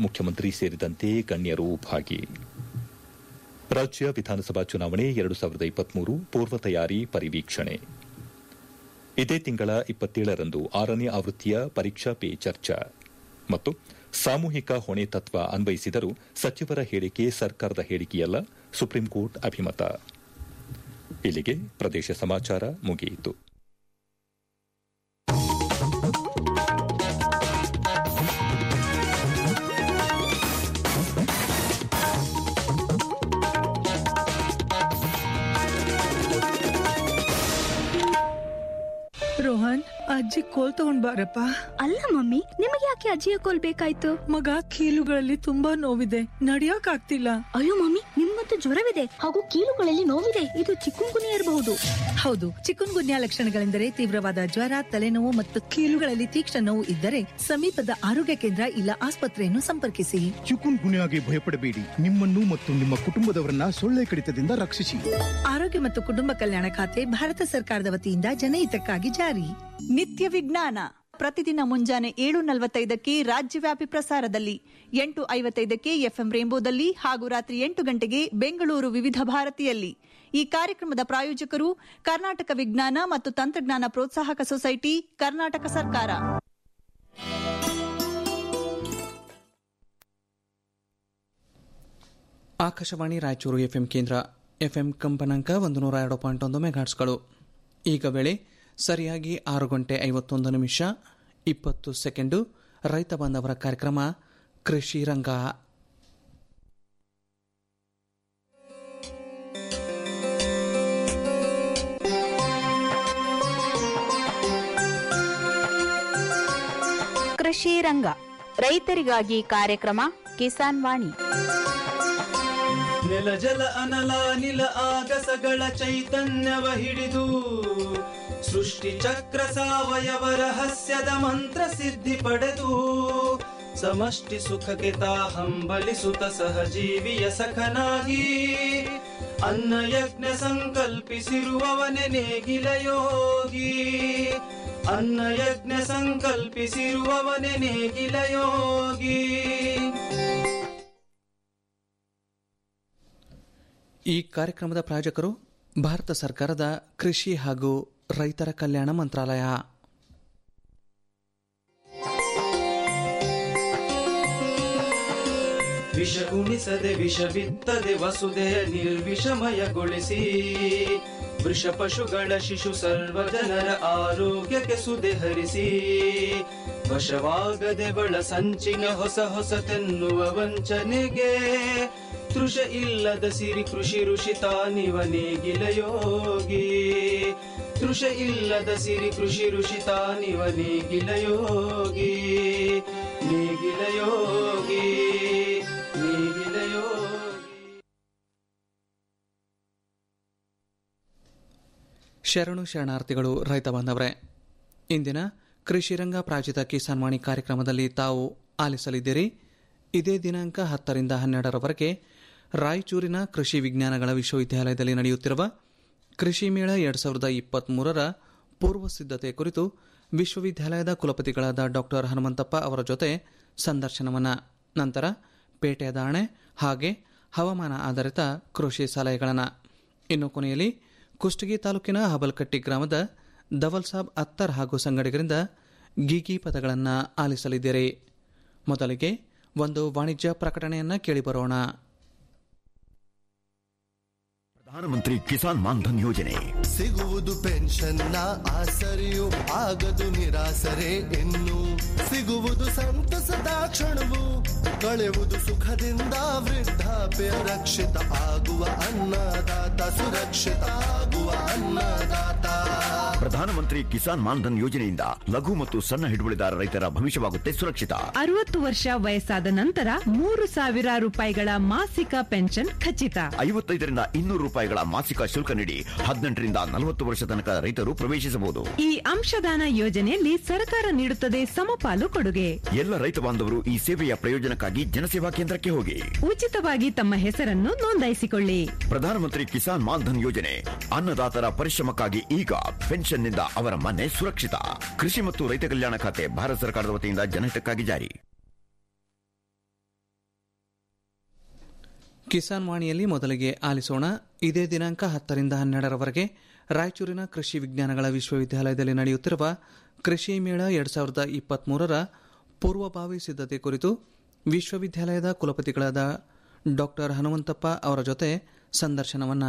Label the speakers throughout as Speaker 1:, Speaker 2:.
Speaker 1: ಮುಖ್ಯಮಂತ್ರಿ ಸೇರಿದಂತೆ ಗಣ್ಯರು ಭಾಗಿ ರಾಜ್ಯ ವಿಧಾನಸಭಾ ಚುನಾವಣೆ ಎರಡು ಸಾವಿರದ ಇಪ್ಪತ್ಮೂರು ಪೂರ್ವ ತಯಾರಿ ಪರಿವೀಕ್ಷಣೆ ಇದೇ ತಿಂಗಳ ಇಪ್ಪತ್ತೇಳರಂದು ಆರನೇ ಆವೃತ್ತಿಯ ಪರೀಕ್ಷಾ ಪೇ ಚರ್ಚಾ ಮತ್ತು ಸಾಮೂಹಿಕ ಹೊಣೆ ತತ್ವ ಅನ್ವಯಿಸಿದರೂ ಸಚಿವರ ಹೇಳಿಕೆ ಸರ್ಕಾರದ ಹೇಳಿಕೆಯಲ್ಲ ಸುಪ್ರೀಂಕೋರ್ಟ್ ಅಭಿಮತ ಇಲ್ಲಿಗೆ ಪ್ರದೇಶ ಸಮಾಚಾರ ಮುಗಿಯಿತು
Speaker 2: ರೋಹನ್ ಅಜ್ಜಿ ಕೋಲ್ ತಗೊಂಡ್ ಬಾರಪ್ಪ
Speaker 3: ಅಲ್ಲ ಮಮ್ಮಿ ನಿಮಗೆ ಯಾಕೆ ಅಜ್ಜಿಯ ಕೋಲ್ ಬೇಕಾಯ್ತು
Speaker 2: ಮಗ ಕೀಲುಗಳಲ್ಲಿ ತುಂಬಾ ನೋವಿದೆ ನಡಿಯಕ್ ಆಗ್ತಿಲ್ಲ
Speaker 3: ಅಯ್ಯೋ ಮಮ್ಮಿ ನಿಮ್ಮಂತೂ ಜ್ವರವಿದೆ ಹಾಗೂ ಕೀಲುಗಳಲ್ಲಿ ನೋವಿದೆ ಇದು ಚಿಕ್ಕುಂಗುನಿ ಇರಬಹುದು
Speaker 4: ಹೌದು ಚಿಕುನ್ ಗುನ್ಯಾ ಲಕ್ಷಣಗಳೆಂದರೆ ತೀವ್ರವಾದ ಜ್ವರ ತಲೆನೋವು ಮತ್ತು ಕೀಲುಗಳಲ್ಲಿ ತೀಕ್ಷ್ಣ ನೋವು ಇದ್ದರೆ ಸಮೀಪದ ಆರೋಗ್ಯ ಕೇಂದ್ರ ಇಲ್ಲ ಆಸ್ಪತ್ರೆಯನ್ನು ಸಂಪರ್ಕಿಸಿ
Speaker 5: ಚಿಕುನ್ ಗುನ್ಯಾಗೆ ಭಯಪಡಬೇಡಿ ನಿಮ್ಮನ್ನು ಮತ್ತು ನಿಮ್ಮ ಕುಟುಂಬದವರನ್ನ ಸೊಳ್ಳೆ ಕಡಿತದಿಂದ ರಕ್ಷಿಸಿ
Speaker 4: ಆರೋಗ್ಯ ಮತ್ತು ಕುಟುಂಬ ಕಲ್ಯಾಣ ಖಾತೆ ಭಾರತ ಸರ್ಕಾರದ ವತಿಯಿಂದ ಜನಹಿತಕ್ಕಾಗಿ ಜಾರಿ
Speaker 6: ನಿತ್ಯ ವಿಜ್ಞಾನ ಪ್ರತಿದಿನ ಮುಂಜಾನೆ ಏಳು ನಲವತ್ತೈದಕ್ಕೆ ರಾಜ್ಯವ್ಯಾಪಿ ಪ್ರಸಾರದಲ್ಲಿ ಎಂಟು ಐವತ್ತೈದಕ್ಕೆ ಎಫ್ಎಂ ರೇಂಬೋದಲ್ಲಿ ಹಾಗೂ ರಾತ್ರಿ ಎಂಟು ಗಂಟೆಗೆ ಬೆಂಗಳೂರು ವಿವಿಧ ಭಾರತಿಯಲ್ಲಿ ಈ ಕಾರ್ಯಕ್ರಮದ ಪ್ರಾಯೋಜಕರು ಕರ್ನಾಟಕ ವಿಜ್ಞಾನ ಮತ್ತು ತಂತ್ರಜ್ಞಾನ ಪ್ರೋತ್ಸಾಹಕ ಸೊಸೈಟಿ ಕರ್ನಾಟಕ ಸರ್ಕಾರ
Speaker 7: ಆಕಾಶವಾಣಿ ರಾಯಚೂರು ಎಫ್ಎಂ ಕೇಂದ್ರ ಎಫ್ಎಂ ಕಂಪನಾಂಕ ಒಂದು ನೂರ ಎರಡು ಪಾಯಿಂಟ್ ಒಂದು ಮೆಗಾಟ್ಸ್ಗಳು ಈಗ ವೇಳೆ ಸರಿಯಾಗಿ ಆರು ಗಂಟೆ ಐವತ್ತೊಂದು ನಿಮಿಷ ಇಪ್ಪತ್ತು ಸೆಕೆಂಡು ರೈತ ಬಾಂಧವರ ಕಾರ್ಯಕ್ರಮ ಕೃಷಿ ರಂಗ
Speaker 8: ಕೃಷಿ ರಂಗ ರೈತರಿಗಾಗಿ ಕಾರ್ಯಕ್ರಮ ಕಿಸಾನ್ ವಾಣಿ
Speaker 9: ನೆಲ ಜಲ ಅನಲ ನಿಲ ಆಗಸಗಳ ಚೈತನ್ಯವ ಹಿಡಿದು ಸೃಷ್ಟಿ ಚಕ್ರ ಸಾವಯವ ರಹಸ್ಯದ ಮಂತ್ರ ಸಿದ್ಧಿ ಪಡೆದು ಸಮಷ್ಟಿ ಸುಖಕ್ಕೆ ತಾ ಹಂಬಲಿಸುತ್ತ ಸಹಜೀವಿಯ ಸಖನಾಗಿ ಅನ್ನ ಯಜ್ಞ ಸಂಕಲ್ಪಿಸಿರುವವನೆ ನೇಗಿಲ ಯೋಗಿ ಅನ್ನ ಯಜ್ಞ ಸಂಕಲ್ಪಿಸಿರುವವನೆ ನೇಗಿಲ ಯೋಗಿ
Speaker 7: ಈ ಕಾರ್ಯಕ್ರಮದ ಪ್ರಾಯೋಜಕರು ಭಾರತ ಸರ್ಕಾರದ ಕೃಷಿ ಹಾಗೂ ರೈತರ ಕಲ್ಯಾಣ ಮಂತ್ರಾಲಯ
Speaker 9: ವಿಷ ಉಣಿಸದೆ ವಿಷ ಬಿತ್ತದೆ ವಸುದೆಯ ನಿರ್ವಿಷಮಯಗೊಳಿಸಿ ವೃಷ ಪಶುಗಳ ಶಿಶು ಸರ್ವ ಜನರ ಆರೋಗ್ಯಕ್ಕೆ ಸುದೆ ಹರಿಸಿ ವಶವಾಗದೆ ಬಳ ಸಂಚಿನ ಹೊಸ ಹೊಸತೆನ್ನುವ ವಂಚನೆಗೆ ತೃಷ ಇಲ್ಲದ ಸಿರಿ ಕೃಷಿ ಋಷಿ ತಾನಿವ ನೇಗಿಲ ಯೋಗಿ ತೃಷ ಇಲ್ಲದ ಸಿರಿ ಕೃಷಿ ಋಷಿ ತಾನಿವ ನೇಗಿಲ ಯೋಗಿ ನೇಗಿಲ ಯೋಗಿ ನೇಗಿಲ ಯೋಗಿ
Speaker 7: ಶರಣು ಶರಣಾರ್ಥಿಗಳು ರೈತ ಬಾಂಧವರೇ ಇಂದಿನ ಕೃಷಿ ರಂಗ ಪ್ರಾಯೋಜಿತ ಕಿಸಾನ್ ವಾಣಿ ಕಾರ್ಯಕ್ರಮದಲ್ಲಿ ತಾವು ಆಲಿಸಲಿದ್ದೀರಿ ಇದೇ ದಿನಾಂಕ ಹತ್ತರಿಂದ ಹನ್ನೆರಡರವರೆಗೆ ರಾಯಚೂರಿನ ಕೃಷಿ ವಿಜ್ಞಾನಗಳ ವಿಶ್ವವಿದ್ಯಾಲಯದಲ್ಲಿ ನಡೆಯುತ್ತಿರುವ ಕೃಷಿ ಮೇಳ ಎರಡು ಸಾವಿರದ ಇಪ್ಪತ್ತ್ಮೂರರ ಪೂರ್ವ ಸಿದ್ಧತೆ ಕುರಿತು ವಿಶ್ವವಿದ್ಯಾಲಯದ ಕುಲಪತಿಗಳಾದ ಡಾಕ್ಟರ್ ಹನುಮಂತಪ್ಪ ಅವರ ಜೊತೆ ಸಂದರ್ಶನವನ್ನು ನಂತರ ಪೇಟೆಯ ದಾಣೆ ಹಾಗೆ ಹವಾಮಾನ ಆಧಾರಿತ ಕೃಷಿ ಸಲಹೆಗಳನ್ನು ಇನ್ನು ಕೊನೆಯಲ್ಲಿ ಕುಷ್ಟಗಿ ತಾಲೂಕಿನ ಹಬಲ್ಕಟ್ಟಿ ಗ್ರಾಮದ ದವಲ್ ಸಾಬ್ ಅತ್ತರ್ ಹಾಗೂ ಸಂಗಡಿಗರಿಂದ ಗೀಗಿ ಪದಗಳನ್ನು ಆಲಿಸಲಿದ್ದೀರಿ ಮೊದಲಿಗೆ ಒಂದು ವಾಣಿಜ್ಯ ಪ್ರಕಟಣೆಯನ್ನು ಕೇಳಿಬರೋಣ
Speaker 10: ಪ್ರಧಾನಮಂತ್ರಿ ಕಿಸಾನ್ ಮಾನ್ಧನ್ ಯೋಜನೆ
Speaker 11: ಸಿಗುವುದು ಪೆನ್ಷನ್ನ ಆಸರೆಯು ಆಗದು ನಿರಾಸರೆ ಇನ್ನು ಸಿಗುವುದು ಸಂತಸದ ಕ್ಷಣವು ಕಳೆಯುವುದು ಸುಖದಿಂದ ವೃದ್ಧಾಪ್ಯ ರಕ್ಷಿತ ಆಗುವ ಅನ್ನದಾತ ಸುರಕ್ಷಿತ ಆಗುವ ಅನ್ನದಾತ
Speaker 10: ಪ್ರಧಾನಮಂತ್ರಿ ಕಿಸಾನ್ ಮಾನ್ಧನ್ ಯೋಜನೆಯಿಂದ ಲಘು ಮತ್ತು ಸಣ್ಣ ಹಿಡುವಳಿದಾರ ರೈತರ ಭವಿಷ್ಯವಾಗುತ್ತೆ ಸುರಕ್ಷಿತ
Speaker 12: ಅರವತ್ತು ವರ್ಷ ವಯಸ್ಸಾದ ನಂತರ ಮೂರು ಸಾವಿರ ರೂಪಾಯಿಗಳ ಮಾಸಿಕ ಪೆನ್ಷನ್ ಖಚಿತ
Speaker 10: ಐವತ್ತೈದರಿಂದ ಇನ್ನೂರು ರೂಪಾಯಿಗಳ ಮಾಸಿಕ ಶುಲ್ಕ ನೀಡಿ ಹದಿನೆಂಟರಿಂದ ನಲವತ್ತು ವರ್ಷ ತನಕ ರೈತರು ಪ್ರವೇಶಿಸಬಹುದು
Speaker 12: ಈ ಅಂಶದಾನ ಯೋಜನೆಯಲ್ಲಿ ಸರ್ಕಾರ ನೀಡುತ್ತದೆ ಸಮಪಾಲು ಕೊಡುಗೆ
Speaker 10: ಎಲ್ಲ ರೈತ ಬಾಂಧವರು ಈ ಸೇವೆಯ ಪ್ರಯೋಜನಕ್ಕಾಗಿ ಜನಸೇವಾ ಕೇಂದ್ರಕ್ಕೆ ಹೋಗಿ
Speaker 12: ಉಚಿತವಾಗಿ ತಮ್ಮ ಹೆಸರನ್ನು ನೋಂದಾಯಿಸಿಕೊಳ್ಳಿ
Speaker 10: ಪ್ರಧಾನಮಂತ್ರಿ ಕಿಸಾನ್ ಮಾನ್ಧನ್ ಯೋಜನೆ ಅನ್ನದಾತರ ಪರಿಶ್ರಮಕ್ಕಾಗಿ ಈಗ ಪೆನ್ಷನ್ನಿಂದ ಅವರ ಮನೆ ಸುರಕ್ಷಿತ ಕೃಷಿ ಮತ್ತು ರೈತ ಕಲ್ಯಾಣ ಖಾತೆ ಭಾರತ ಸರ್ಕಾರದ ವತಿಯಿಂದ ಜನಹಿತಕ್ಕಾಗಿ ಜಾರಿ
Speaker 7: ಕಿಸಾನ್ ವಾಣಿಯಲ್ಲಿ ಮೊದಲಿಗೆ ಆಲಿಸೋಣ ಇದೇ ದಿನಾಂಕ ಹತ್ತರಿಂದ ಹನ್ನೆರಡರವರೆಗೆ ರಾಯಚೂರಿನ ಕೃಷಿ ವಿಜ್ಞಾನಗಳ ವಿಶ್ವವಿದ್ಯಾಲಯದಲ್ಲಿ ನಡೆಯುತ್ತಿರುವ ಕೃಷಿ ಮೇಳ ಎರಡ್ ಸಾವಿರದ ಇಪ್ಪತ್ಮೂರರ ಪೂರ್ವಭಾವಿ ಸಿದ್ಧತೆ ಕುರಿತು ವಿಶ್ವವಿದ್ಯಾಲಯದ ಕುಲಪತಿಗಳಾದ ಡಾಕ್ಟರ್ ಹನುಮಂತಪ್ಪ ಅವರ ಜೊತೆ ಸಂದರ್ಶನವನ್ನ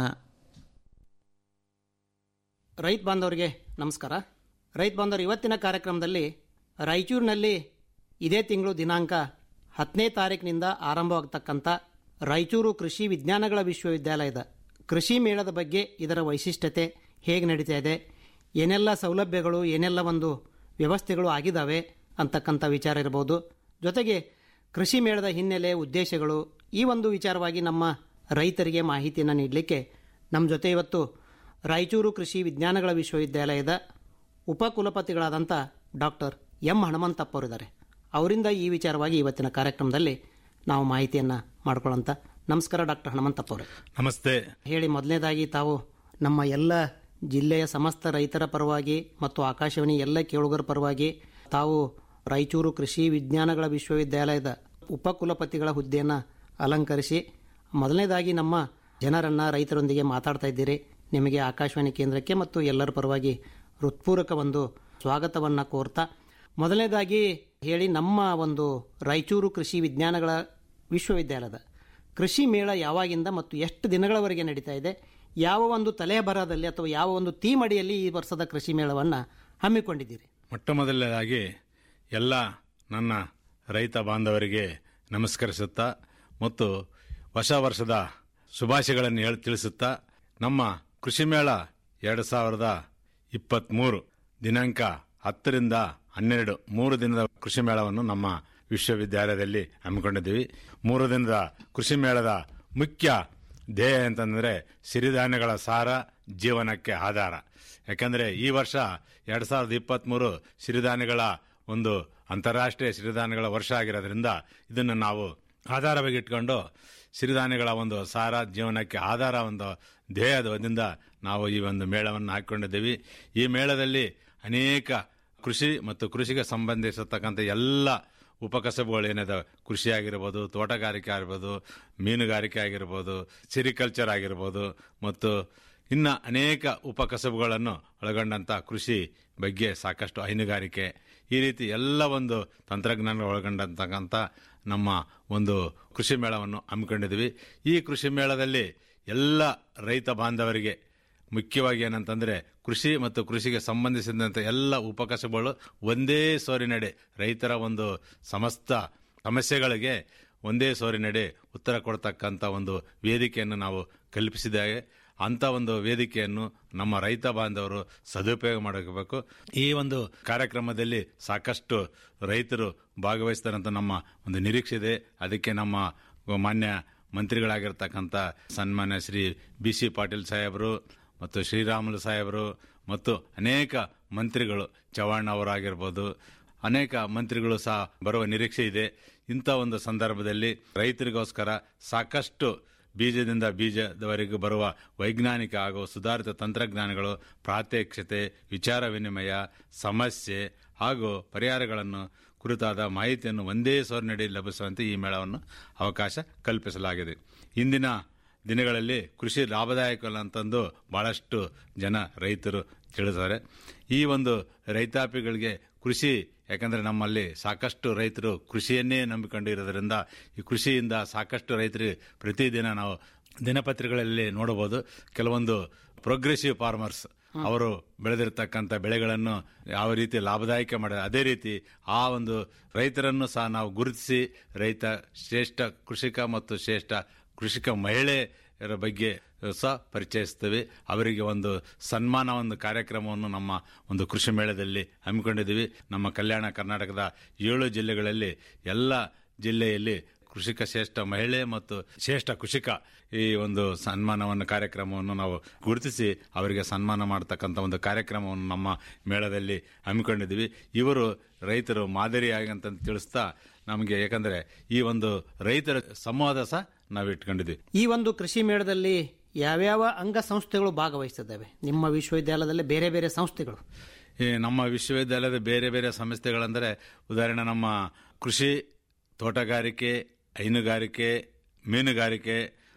Speaker 13: ರೈತ ಬಾಂಧವರಿಗೆ ನಮಸ್ಕಾರ ರೈತ ಬಾಂಧವರು ಇವತ್ತಿನ ಕಾರ್ಯಕ್ರಮದಲ್ಲಿ ರಾಯಚೂರಿನಲ್ಲಿ ಇದೇ ತಿಂಗಳು ದಿನಾಂಕ ಹತ್ತನೇ ತಾರೀಕಿನಿಂದ ಆರಂಭವಾಗತಕ್ಕಂಥ ರಾಯಚೂರು ಕೃಷಿ ವಿಜ್ಞಾನಗಳ ವಿಶ್ವವಿದ್ಯಾಲಯದ ಕೃಷಿ ಮೇಳದ ಬಗ್ಗೆ ಇದರ ವೈಶಿಷ್ಟ್ಯತೆ ಹೇಗೆ ನಡೀತಾ ಇದೆ ಏನೆಲ್ಲ ಸೌಲಭ್ಯಗಳು ಏನೆಲ್ಲ ಒಂದು ವ್ಯವಸ್ಥೆಗಳು ಆಗಿದ್ದಾವೆ ಅಂತಕ್ಕಂಥ ವಿಚಾರ ಇರ್ಬೋದು ಜೊತೆಗೆ ಕೃಷಿ ಮೇಳದ ಹಿನ್ನೆಲೆ ಉದ್ದೇಶಗಳು ಈ ಒಂದು ವಿಚಾರವಾಗಿ ನಮ್ಮ ರೈತರಿಗೆ ಮಾಹಿತಿಯನ್ನು ನೀಡಲಿಕ್ಕೆ ನಮ್ಮ ಜೊತೆ ಇವತ್ತು ರಾಯಚೂರು ಕೃಷಿ ವಿಜ್ಞಾನಗಳ ವಿಶ್ವವಿದ್ಯಾಲಯದ ಉಪಕುಲಪತಿಗಳಾದಂಥ ಡಾಕ್ಟರ್ ಎಂ ಹನುಮಂತಪ್ಪವರಿದ್ದಾರೆ ಅವರಿಂದ ಈ ವಿಚಾರವಾಗಿ ಇವತ್ತಿನ ಕಾರ್ಯಕ್ರಮದಲ್ಲಿ ನಾವು ಮಾಹಿತಿಯನ್ನು ಮಾಡ್ಕೊಳ್ಳೋಂಥ ನಮಸ್ಕಾರ ಡಾಕ್ಟರ್ ಹನುಮಂತಪ್ಪ ಅವರೇ
Speaker 14: ನಮಸ್ತೆ
Speaker 13: ಹೇಳಿ ಮೊದಲನೇದಾಗಿ ತಾವು ನಮ್ಮ ಎಲ್ಲ ಜಿಲ್ಲೆಯ ಸಮಸ್ತ ರೈತರ ಪರವಾಗಿ ಮತ್ತು ಆಕಾಶವಾಣಿ ಎಲ್ಲ ಕೇಳುಗರ ಪರವಾಗಿ ತಾವು ರಾಯಚೂರು ಕೃಷಿ ವಿಜ್ಞಾನಗಳ ವಿಶ್ವವಿದ್ಯಾಲಯದ ಉಪಕುಲಪತಿಗಳ ಹುದ್ದೆಯನ್ನು ಅಲಂಕರಿಸಿ ಮೊದಲನೇದಾಗಿ ನಮ್ಮ ಜನರನ್ನ ರೈತರೊಂದಿಗೆ ಮಾತಾಡ್ತಾ ಇದ್ದೀರಿ ನಿಮಗೆ ಆಕಾಶವಾಣಿ ಕೇಂದ್ರಕ್ಕೆ ಮತ್ತು ಎಲ್ಲರ ಪರವಾಗಿ ಹೃತ್ಪೂರ್ವಕ ಒಂದು ಸ್ವಾಗತವನ್ನು ಕೋರ್ತಾ ಮೊದಲನೇದಾಗಿ ಹೇಳಿ ನಮ್ಮ ಒಂದು ರಾಯಚೂರು ಕೃಷಿ ವಿಜ್ಞಾನಗಳ ವಿಶ್ವವಿದ್ಯಾಲಯದ ಕೃಷಿ ಮೇಳ ಯಾವಾಗಿಂದ ಮತ್ತು ಎಷ್ಟು ದಿನಗಳವರೆಗೆ ನಡೀತಾ ಇದೆ ಯಾವ ಒಂದು ತಲೆಬರಹದಲ್ಲಿ ಅಥವಾ ಯಾವ ಒಂದು ಥೀಮ್ ಅಡಿಯಲ್ಲಿ ಈ ವರ್ಷದ ಕೃಷಿ ಮೇಳವನ್ನು ಹಮ್ಮಿಕೊಂಡಿದ್ದೀರಿ
Speaker 14: ಮೊಟ್ಟ ಮೊದಲನೇದಾಗಿ ಎಲ್ಲ ನನ್ನ ರೈತ ಬಾಂಧವರಿಗೆ ನಮಸ್ಕರಿಸುತ್ತಾ ಮತ್ತು ಹೊಸ ವರ್ಷದ ಶುಭಾಶಯಗಳನ್ನು ಹೇಳಿ ತಿಳಿಸುತ್ತಾ ನಮ್ಮ ಕೃಷಿ ಮೇಳ ಎರಡು ಸಾವಿರದ ಇಪ್ಪತ್ತ್ಮೂರು ದಿನಾಂಕ ಹತ್ತರಿಂದ ಹನ್ನೆರಡು ಮೂರು ದಿನದ ಕೃಷಿ ಮೇಳವನ್ನು ನಮ್ಮ ವಿಶ್ವವಿದ್ಯಾಲಯದಲ್ಲಿ ಹಮ್ಮಿಕೊಂಡಿದ್ದೀವಿ ಮೂರು ದಿನದ ಕೃಷಿ ಮೇಳದ ಮುಖ್ಯ ಧ್ಯೇಯ ಅಂತಂದರೆ ಸಿರಿಧಾನ್ಯಗಳ ಸಾರ ಜೀವನಕ್ಕೆ ಆಧಾರ ಯಾಕಂದರೆ ಈ ವರ್ಷ ಎರಡು ಸಾವಿರದ ಇಪ್ಪತ್ತ್ಮೂರು ಸಿರಿಧಾನ್ಯಗಳ ಒಂದು ಅಂತಾರಾಷ್ಟ್ರೀಯ ಸಿರಿಧಾನ್ಯಗಳ ವರ್ಷ ಆಗಿರೋದ್ರಿಂದ ಇದನ್ನು ನಾವು ಆಧಾರವಾಗಿ ಇಟ್ಕೊಂಡು ಸಿರಿಧಾನ್ಯಗಳ ಒಂದು ಸಾರ ಜೀವನಕ್ಕೆ ಆಧಾರ ಒಂದು ಧ್ಯೇಯದಿಂದ ನಾವು ಈ ಒಂದು ಮೇಳವನ್ನು ಹಾಕಿಕೊಂಡಿದ್ದೀವಿ ಈ ಮೇಳದಲ್ಲಿ ಅನೇಕ ಕೃಷಿ ಮತ್ತು ಕೃಷಿಗೆ ಸಂಬಂಧಿಸತಕ್ಕಂಥ ಎಲ್ಲ ಉಪಕಸಬುಗಳು ಏನಿದೆ ಕೃಷಿ ಆಗಿರ್ಬೋದು ತೋಟಗಾರಿಕೆ ಆಗಿರ್ಬೋದು ಮೀನುಗಾರಿಕೆ ಆಗಿರ್ಬೋದು ಸಿರಿಕಲ್ಚರ್ ಆಗಿರ್ಬೋದು ಮತ್ತು ಇನ್ನು ಅನೇಕ ಉಪಕಸಬುಗಳನ್ನು ಒಳಗೊಂಡಂಥ ಕೃಷಿ ಬಗ್ಗೆ ಸಾಕಷ್ಟು ಹೈನುಗಾರಿಕೆ ಈ ರೀತಿ ಎಲ್ಲ ಒಂದು ತಂತ್ರಜ್ಞಾನ ಒಳಗೊಂಡಂತಕ್ಕಂಥ ನಮ್ಮ ಒಂದು ಕೃಷಿ ಮೇಳವನ್ನು ಹಮ್ಮಿಕೊಂಡಿದ್ದೀವಿ ಈ ಕೃಷಿ ಮೇಳದಲ್ಲಿ ಎಲ್ಲ ರೈತ ಬಾಂಧವರಿಗೆ ಮುಖ್ಯವಾಗಿ ಏನಂತಂದರೆ ಕೃಷಿ ಮತ್ತು ಕೃಷಿಗೆ ಸಂಬಂಧಿಸಿದಂಥ ಎಲ್ಲ ಉಪಕಸಬುಗಳು ಒಂದೇ ಸೋರಿನಡೆ ರೈತರ ಒಂದು ಸಮಸ್ತ ಸಮಸ್ಯೆಗಳಿಗೆ ಒಂದೇ ಸೋರಿನಡೆ ಉತ್ತರ ಕೊಡ್ತಕ್ಕಂಥ ಒಂದು ವೇದಿಕೆಯನ್ನು ನಾವು ಕಲ್ಪಿಸಿದ್ದೇವೆ ಅಂಥ ಒಂದು ವೇದಿಕೆಯನ್ನು ನಮ್ಮ ರೈತ ಬಾಂಧವರು ಸದುಪಯೋಗ ಮಾಡಬೇಕು ಈ ಒಂದು ಕಾರ್ಯಕ್ರಮದಲ್ಲಿ ಸಾಕಷ್ಟು ರೈತರು ಭಾಗವಹಿಸ್ತಾರಂತ ನಮ್ಮ ಒಂದು ನಿರೀಕ್ಷೆ ಇದೆ ಅದಕ್ಕೆ ನಮ್ಮ ಮಾನ್ಯ ಮಂತ್ರಿಗಳಾಗಿರ್ತಕ್ಕಂಥ ಸನ್ಮಾನ್ಯ ಶ್ರೀ ಬಿ ಸಿ ಪಾಟೀಲ್ ಸಾಹೇಬರು ಮತ್ತು ಶ್ರೀರಾಮುಲು ಸಾಹೇಬರು ಮತ್ತು ಅನೇಕ ಮಂತ್ರಿಗಳು ಚವ್ಹಾಣ್ ಅವರಾಗಿರ್ಬೋದು ಅನೇಕ ಮಂತ್ರಿಗಳು ಸಹ ಬರುವ ನಿರೀಕ್ಷೆ ಇದೆ ಇಂಥ ಒಂದು ಸಂದರ್ಭದಲ್ಲಿ ರೈತರಿಗೋಸ್ಕರ ಸಾಕಷ್ಟು ಬೀಜದಿಂದ ಬೀಜದವರೆಗೂ ಬರುವ ವೈಜ್ಞಾನಿಕ ಹಾಗೂ ಸುಧಾರಿತ ತಂತ್ರಜ್ಞಾನಗಳು ಪ್ರಾತ್ಯಕ್ಷತೆ ವಿಚಾರ ವಿನಿಮಯ ಸಮಸ್ಯೆ ಹಾಗೂ ಪರಿಹಾರಗಳನ್ನು ಕುರಿತಾದ ಮಾಹಿತಿಯನ್ನು ಒಂದೇ ಸೋರಿನಡಿ ಲಭಿಸುವಂತೆ ಈ ಮೇಳವನ್ನು ಅವಕಾಶ ಕಲ್ಪಿಸಲಾಗಿದೆ ಇಂದಿನ ದಿನಗಳಲ್ಲಿ ಕೃಷಿ ಲಾಭದಾಯಕ ಅಂತಂದು ಬಹಳಷ್ಟು ಜನ ರೈತರು ತಿಳಿದ್ದಾರೆ ಈ ಒಂದು ರೈತಾಪಿಗಳಿಗೆ ಕೃಷಿ ಯಾಕಂದರೆ ನಮ್ಮಲ್ಲಿ ಸಾಕಷ್ಟು ರೈತರು ಕೃಷಿಯನ್ನೇ ನಂಬಿಕೊಂಡಿರೋದ್ರಿಂದ ಈ ಕೃಷಿಯಿಂದ ಸಾಕಷ್ಟು ರೈತರಿಗೆ ಪ್ರತಿದಿನ ನಾವು ದಿನಪತ್ರಿಕೆಗಳಲ್ಲಿ ನೋಡಬಹುದು ಕೆಲವೊಂದು ಪ್ರೋಗ್ರೆಸಿವ್ ಫಾರ್ಮರ್ಸ್ ಅವರು ಬೆಳೆದಿರ್ತಕ್ಕಂಥ ಬೆಳೆಗಳನ್ನು ಯಾವ ರೀತಿ ಲಾಭದಾಯಕ ಮಾಡಿದ ಅದೇ ರೀತಿ ಆ ಒಂದು ರೈತರನ್ನು ಸಹ ನಾವು ಗುರುತಿಸಿ ರೈತ ಶ್ರೇಷ್ಠ ಕೃಷಿಕ ಮತ್ತು ಶ್ರೇಷ್ಠ ಕೃಷಿಕ ಮಹಿಳೆಯರ ಬಗ್ಗೆ ಸಹ ಪರಿಚಯಿಸ್ತೇವೆ ಅವರಿಗೆ ಒಂದು ಸನ್ಮಾನ ಒಂದು ಕಾರ್ಯಕ್ರಮವನ್ನು ನಮ್ಮ ಒಂದು ಕೃಷಿ ಮೇಳದಲ್ಲಿ ಹಮ್ಮಿಕೊಂಡಿದ್ದೀವಿ ನಮ್ಮ ಕಲ್ಯಾಣ ಕರ್ನಾಟಕದ ಏಳು ಜಿಲ್ಲೆಗಳಲ್ಲಿ ಎಲ್ಲ ಜಿಲ್ಲೆಯಲ್ಲಿ ಕೃಷಿಕ ಶ್ರೇಷ್ಠ ಮಹಿಳೆ ಮತ್ತು ಶ್ರೇಷ್ಠ ಕೃಷಿಕ ಈ ಒಂದು ಸನ್ಮಾನವನ್ನು ಕಾರ್ಯಕ್ರಮವನ್ನು ನಾವು ಗುರುತಿಸಿ ಅವರಿಗೆ ಸನ್ಮಾನ ಮಾಡತಕ್ಕಂಥ ಒಂದು ಕಾರ್ಯಕ್ರಮವನ್ನು ನಮ್ಮ ಮೇಳದಲ್ಲಿ ಹಮ್ಮಿಕೊಂಡಿದ್ದೀವಿ ಇವರು ರೈತರು ಮಾದರಿಯಾಗಿ ಅಂತ ತಿಳಿಸ್ತಾ ನಮಗೆ ಯಾಕಂದ್ರೆ ಈ ಒಂದು ರೈತರ ಸಂವಾದ ಸಹ ನಾವು ಇಟ್ಕೊಂಡಿದ್ವಿ
Speaker 13: ಈ ಒಂದು ಕೃಷಿ ಮೇಳದಲ್ಲಿ ಯಾವ್ಯಾವ ಅಂಗಸಂಸ್ಥೆಗಳು ಭಾಗವಹಿಸಿದ್ದಾವೆ ನಿಮ್ಮ ವಿಶ್ವವಿದ್ಯಾಲಯದಲ್ಲಿ ಬೇರೆ ಬೇರೆ ಸಂಸ್ಥೆಗಳು
Speaker 14: ಈ ನಮ್ಮ ವಿಶ್ವವಿದ್ಯಾಲಯದ ಬೇರೆ ಬೇರೆ ಸಂಸ್ಥೆಗಳಂದರೆ ಉದಾಹರಣೆ ನಮ್ಮ ಕೃಷಿ ತೋಟಗಾರಿಕೆ ಹೈನುಗಾರಿಕೆ ಮೀನುಗಾರಿಕೆ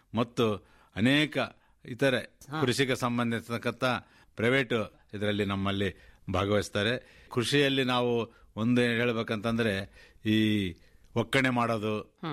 Speaker 14: ಮತ್ತು ಅನೇಕ ಇತರೆ ಕೃಷಿಗೆ ಸಂಬಂಧಿಸಿರ್ತಕ್ಕಂಥ ಪ್ರೈವೇಟ್ ಇದರಲ್ಲಿ ನಮ್ಮಲ್ಲಿ ಭಾಗವಹಿಸ್ತಾರೆ ಕೃಷಿಯಲ್ಲಿ ನಾವು ಒಂದು ಹೇಳ್ಬೇಕಂತಂದ್ರೆ ಈ ಒಕ್ಕಣೆ ಮಾಡೋದು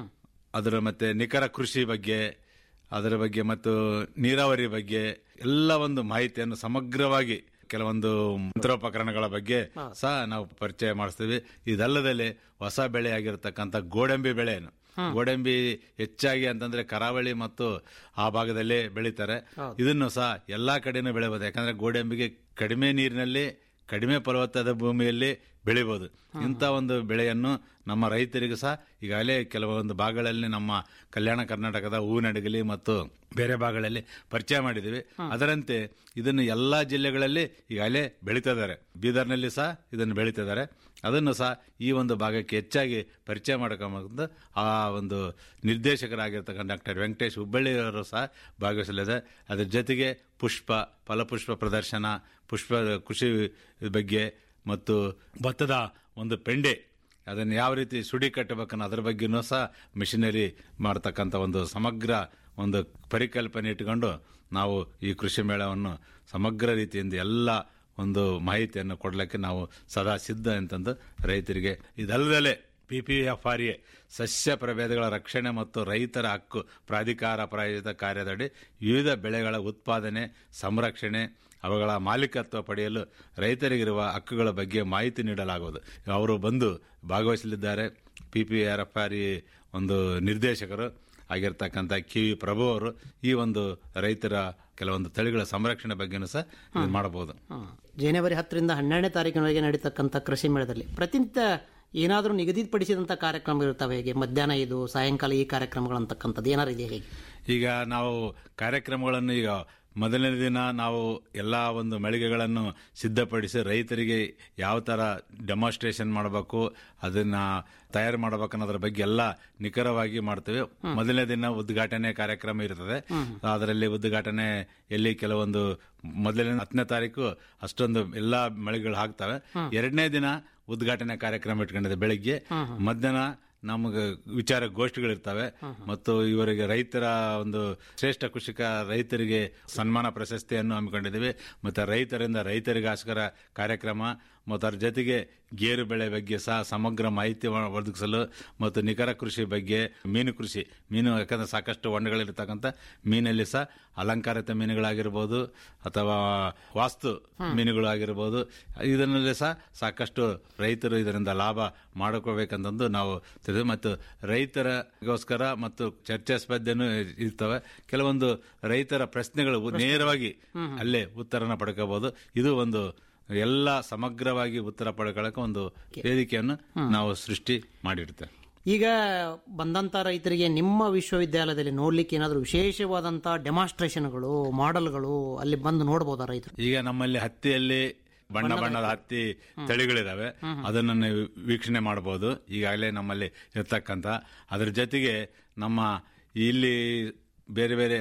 Speaker 14: ಅದರ ಮತ್ತೆ ನಿಖರ ಕೃಷಿ ಬಗ್ಗೆ ಅದರ ಬಗ್ಗೆ ಮತ್ತು ನೀರಾವರಿ ಬಗ್ಗೆ ಎಲ್ಲ ಒಂದು ಮಾಹಿತಿಯನ್ನು ಸಮಗ್ರವಾಗಿ ಕೆಲವೊಂದು ಯಂತ್ರೋಪಕರಣಗಳ ಬಗ್ಗೆ ಸಹ ನಾವು ಪರಿಚಯ ಮಾಡಿಸ್ತೀವಿ ಇದಲ್ಲದೆ ಹೊಸ ಬೆಳೆ ಆಗಿರತಕ್ಕಂಥ ಗೋಡಂಬಿ ಬೆಳೆಯನ್ನು ಗೋಡಂಬಿ ಹೆಚ್ಚಾಗಿ ಅಂತಂದ್ರೆ ಕರಾವಳಿ ಮತ್ತು ಆ ಭಾಗದಲ್ಲೇ ಬೆಳೀತಾರೆ ಇದನ್ನು ಸಹ ಎಲ್ಲಾ ಕಡೆನೂ ಬೆಳೆಯಬಹುದು ಯಾಕಂದ್ರೆ ಗೋಡಂಬಿಗೆ ಕಡಿಮೆ ನೀರಿನಲ್ಲಿ ಕಡಿಮೆ ಪರ್ವತದ ಭೂಮಿಯಲ್ಲಿ ಬೆಳಿಬಹುದು ಇಂಥ ಒಂದು ಬೆಳೆಯನ್ನು ನಮ್ಮ ರೈತರಿಗೂ ಸಹ ಈಗಾಗಲೇ ಕೆಲವೊಂದು ಭಾಗಗಳಲ್ಲಿ ನಮ್ಮ ಕಲ್ಯಾಣ ಕರ್ನಾಟಕದ ಹೂವಿನಡಗಲಿ ಮತ್ತು ಬೇರೆ ಭಾಗಗಳಲ್ಲಿ ಪರಿಚಯ ಮಾಡಿದ್ದೀವಿ ಅದರಂತೆ ಇದನ್ನು ಎಲ್ಲಾ ಜಿಲ್ಲೆಗಳಲ್ಲಿ ಈಗಾಗಲೇ ಬೆಳೀತಿದ್ದಾರೆ ಬೀದರ್ನಲ್ಲಿ ಸಹ ಇದನ್ನು ಬೆಳೀತಿದ್ದಾರೆ ಅದನ್ನು ಸಹ ಈ ಒಂದು ಭಾಗಕ್ಕೆ ಹೆಚ್ಚಾಗಿ ಪರಿಚಯ ಮಾಡಕೊಂಬಂದು ಆ ಒಂದು ನಿರ್ದೇಶಕರಾಗಿರ್ತಕ್ಕಂಥ ಡಾಕ್ಟರ್ ವೆಂಕಟೇಶ್ ಹುಬ್ಬಳ್ಳಿಯವರು ಸಹ ಭಾಗವಹಿಸಲಿದೆ ಅದರ ಜೊತೆಗೆ ಪುಷ್ಪ ಫಲಪುಷ್ಪ ಪ್ರದರ್ಶನ ಪುಷ್ಪ ಕೃಷಿ ಬಗ್ಗೆ ಮತ್ತು ಭತ್ತದ ಒಂದು ಪೆಂಡೆ ಅದನ್ನು ಯಾವ ರೀತಿ ಸುಡಿ ಕಟ್ಟಬೇಕನ್ನೋ ಅದರ ಬಗ್ಗೆನೂ ಸಹ ಮಿಷನರಿ ಮಾಡತಕ್ಕಂಥ ಒಂದು ಸಮಗ್ರ ಒಂದು ಪರಿಕಲ್ಪನೆ ಇಟ್ಟುಕೊಂಡು ನಾವು ಈ ಕೃಷಿ ಮೇಳವನ್ನು ಸಮಗ್ರ ರೀತಿಯಿಂದ ಎಲ್ಲ ಒಂದು ಮಾಹಿತಿಯನ್ನು ಕೊಡಲಿಕ್ಕೆ ನಾವು ಸದಾ ಸಿದ್ಧ ಅಂತಂದು ರೈತರಿಗೆ ಇದಲ್ಲದೆ P P F R A ಸಸ್ಯ ಪ್ರಭೇದಗಳ ರಕ್ಷಣೆ ಮತ್ತು ರೈತರ ಹಕ್ಕು ಪ್ರಾಧಿಕಾರ ಪ್ರಾಯೋಜಿತ ಕಾರ್ಯದಡಿ ವಿವಿಧ ಬೆಳೆಗಳ ಉತ್ಪಾದನೆ ಸಂರಕ್ಷಣೆ ಅವುಗಳ ಮಾಲೀಕತ್ವ ಪಡೆಯಲು ರೈತರಿಗಿರುವ ಹಕ್ಕುಗಳ ಬಗ್ಗೆ ಮಾಹಿತಿ ನೀಡಲಾಗುವುದು ಅವರು ಬಂದು ಭಾಗವಹಿಸಲಿದ್ದಾರೆ P P R F R E ಒಂದು ನಿರ್ದೇಶಕರು ಆಗಿರ್ತಕ್ಕಂಥ ಕೆ ವಿ ಪ್ರಭು ಅವರು ಈ ಒಂದು ರೈತರ ಕೆಲವೊಂದು ತಳಿಗಳ ಸಂರಕ್ಷಣೆ ಬಗ್ಗೆನೂ ಸಹ ಇದು ಮಾಡಬಹುದು
Speaker 13: ಜನವರಿ ಹತ್ತರಿಂದ ಹನ್ನೆರಡನೇ ತಾರೀಕಿನವರೆಗೆ ನಡೀತಕ್ಕಂಥ ಕೃಷಿ ಮೇಳದಲ್ಲಿ ಪ್ರತಿನಿತ್ಯ ಏನಾದರೂ ನಿಗದಿಪಡಿಸಿದಂಥ ಕಾರ್ಯಕ್ರಮ ಇರ್ತವೆ ಹೇಗೆ ಮಧ್ಯಾಹ್ನ ಇದು ಸಾಯಂಕಾಲ ಈ ಕಾರ್ಯಕ್ರಮಗಳು ಅಂತಕ್ಕಂಥದ್ದು ಏನಾರು ಇದೆ ಹೇಗೆ
Speaker 14: ಈಗ ನಾವು ಕಾರ್ಯಕ್ರಮಗಳನ್ನು ಈಗ ಮೊದಲನೇ ದಿನ ನಾವು ಎಲ್ಲ ಒಂದು ಮಳಿಗೆಗಳನ್ನು ಸಿದ್ಧಪಡಿಸಿ ರೈತರಿಗೆ ಯಾವ ಥರ ಡೆಮಾನ್ಸ್ಟ್ರೇಷನ್ ಮಾಡಬೇಕು ಅದನ್ನ ತಯಾರು ಮಾಡಬೇಕು ಅನ್ನೋದ್ರ ಬಗ್ಗೆ ಎಲ್ಲ ನಿಖರವಾಗಿ ಮಾಡ್ತೇವೆ ಮೊದಲನೇ ದಿನ ಉದ್ಘಾಟನೆ ಕಾರ್ಯಕ್ರಮ ಇರ್ತದೆ ಅದರಲ್ಲಿ ಉದ್ಘಾಟನೆ ಎಲ್ಲಿ ಕೆಲವೊಂದು ಮೊದಲನೇ ಹತ್ತನೇ ತಾರೀಕು ಅಷ್ಟೊಂದು ಎಲ್ಲಾ ಮಳಿಗೆಗಳು ಹಾಕ್ತವೆ ಎರಡನೇ ದಿನ ಉದ್ಘಾಟನೆ ಕಾರ್ಯಕ್ರಮ ಇಟ್ಕೊಂಡಿದೆ ಬೆಳಿಗ್ಗೆ ಮಧ್ಯಾಹ್ನ ನಮಗೆ ವಿಚಾರ ಗೋಷ್ಠಿಗಳಿರ್ತವೆ ಮತ್ತು ಇವರಿಗೆ ರೈತರ ಒಂದು ಶ್ರೇಷ್ಠ ಕೃಷಿಕ ರೈತರಿಗೆ ಸನ್ಮಾನ ಪ್ರಶಸ್ತಿಯನ್ನು ಹಮ್ಮಿಕೊಂಡಿದ್ದೀವಿ ಮತ್ತು ರೈತರಿಂದ ರೈತರಿಗೋಸ್ಕರ ಕಾರ್ಯಕ್ರಮ ಮತ್ತು ಅದರ ಜೊತೆಗೆ ಗೇರು ಬೆಳೆ ಬಗ್ಗೆ ಸಹ ಸಮಗ್ರ ಮಾಹಿತಿ ಒದಗಿಸಲು ಮತ್ತು ನಿಖರ ಕೃಷಿ ಬಗ್ಗೆ ಮೀನು ಕೃಷಿ ಮೀನು ಯಾಕಂದ್ರೆ ಸಾಕಷ್ಟು ಹೊಂಡಗಳಿರ್ತಕ್ಕಂಥ ಮೀನಲ್ಲಿ ಸಹ ಅಲಂಕಾರಿತ ಮೀನುಗಳಾಗಿರ್ಬೋದು ಅಥವಾ ವಾಸ್ತು ಮೀನುಗಳು ಆಗಿರ್ಬೋದು ಇದರಲ್ಲಿ ಸಹ ಸಾಕಷ್ಟು ರೈತರು ಇದರಿಂದ ಲಾಭ ಮಾಡ್ಕೋಬೇಕಂತಂದು ನಾವು ತಿಳಿದ್ವಿ ಮತ್ತು ರೈತರಿಗೋಸ್ಕರ ಮತ್ತು ಚರ್ಚಾ ಸ್ಪರ್ಧೆನೂ ಇರ್ತವೆ ಕೆಲವೊಂದು ರೈತರ ಪ್ರಶ್ನೆಗಳು ನೇರವಾಗಿ ಅಲ್ಲೇ ಉತ್ತರನ ಪಡ್ಕೋಬಹುದು ಇದು ಒಂದು ಎಲ್ಲ ಸಮಗ್ರವಾಗಿ ಉತ್ತರ ಪಡ್ಕೊಳ್ಳೋಕೆ ಒಂದು ವೇದಿಕೆಯನ್ನು ನಾವು ಸೃಷ್ಟಿ ಮಾಡಿರ್ತೇವೆ
Speaker 13: ಈಗ ಬಂದಂತ ರೈತರಿಗೆ ನಿಮ್ಮ ವಿಶ್ವವಿದ್ಯಾಲಯದಲ್ಲಿ ನೋಡ್ಲಿಕ್ಕೆ ಏನಾದರೂ ವಿಶೇಷವಾದಂತ ಡೆಮಾನ್ಸ್ಟ್ರೇಷನ್ಗಳು ಮಾಡೆಲ್ಗಳು ಅಲ್ಲಿ ಬಂದು ನೋಡಬಹುದಾ ರೈತರು
Speaker 14: ಈಗ ನಮ್ಮಲ್ಲಿ ಹತ್ತಿಯಲ್ಲಿ ಬಣ್ಣ ಬಣ್ಣದ ಹತ್ತಿ ತಳಿಗಳಿದಾವೆ ಅದನ್ನು ನೀವು ವೀಕ್ಷಣೆ ಮಾಡಬಹುದು ಈಗಾಗಲೇ ನಮ್ಮಲ್ಲಿ ಇರ್ತಕ್ಕಂಥ ಅದ್ರ ಜೊತೆಗೆ ನಮ್ಮ ಇಲ್ಲಿ ಬೇರೆ ಬೇರೆ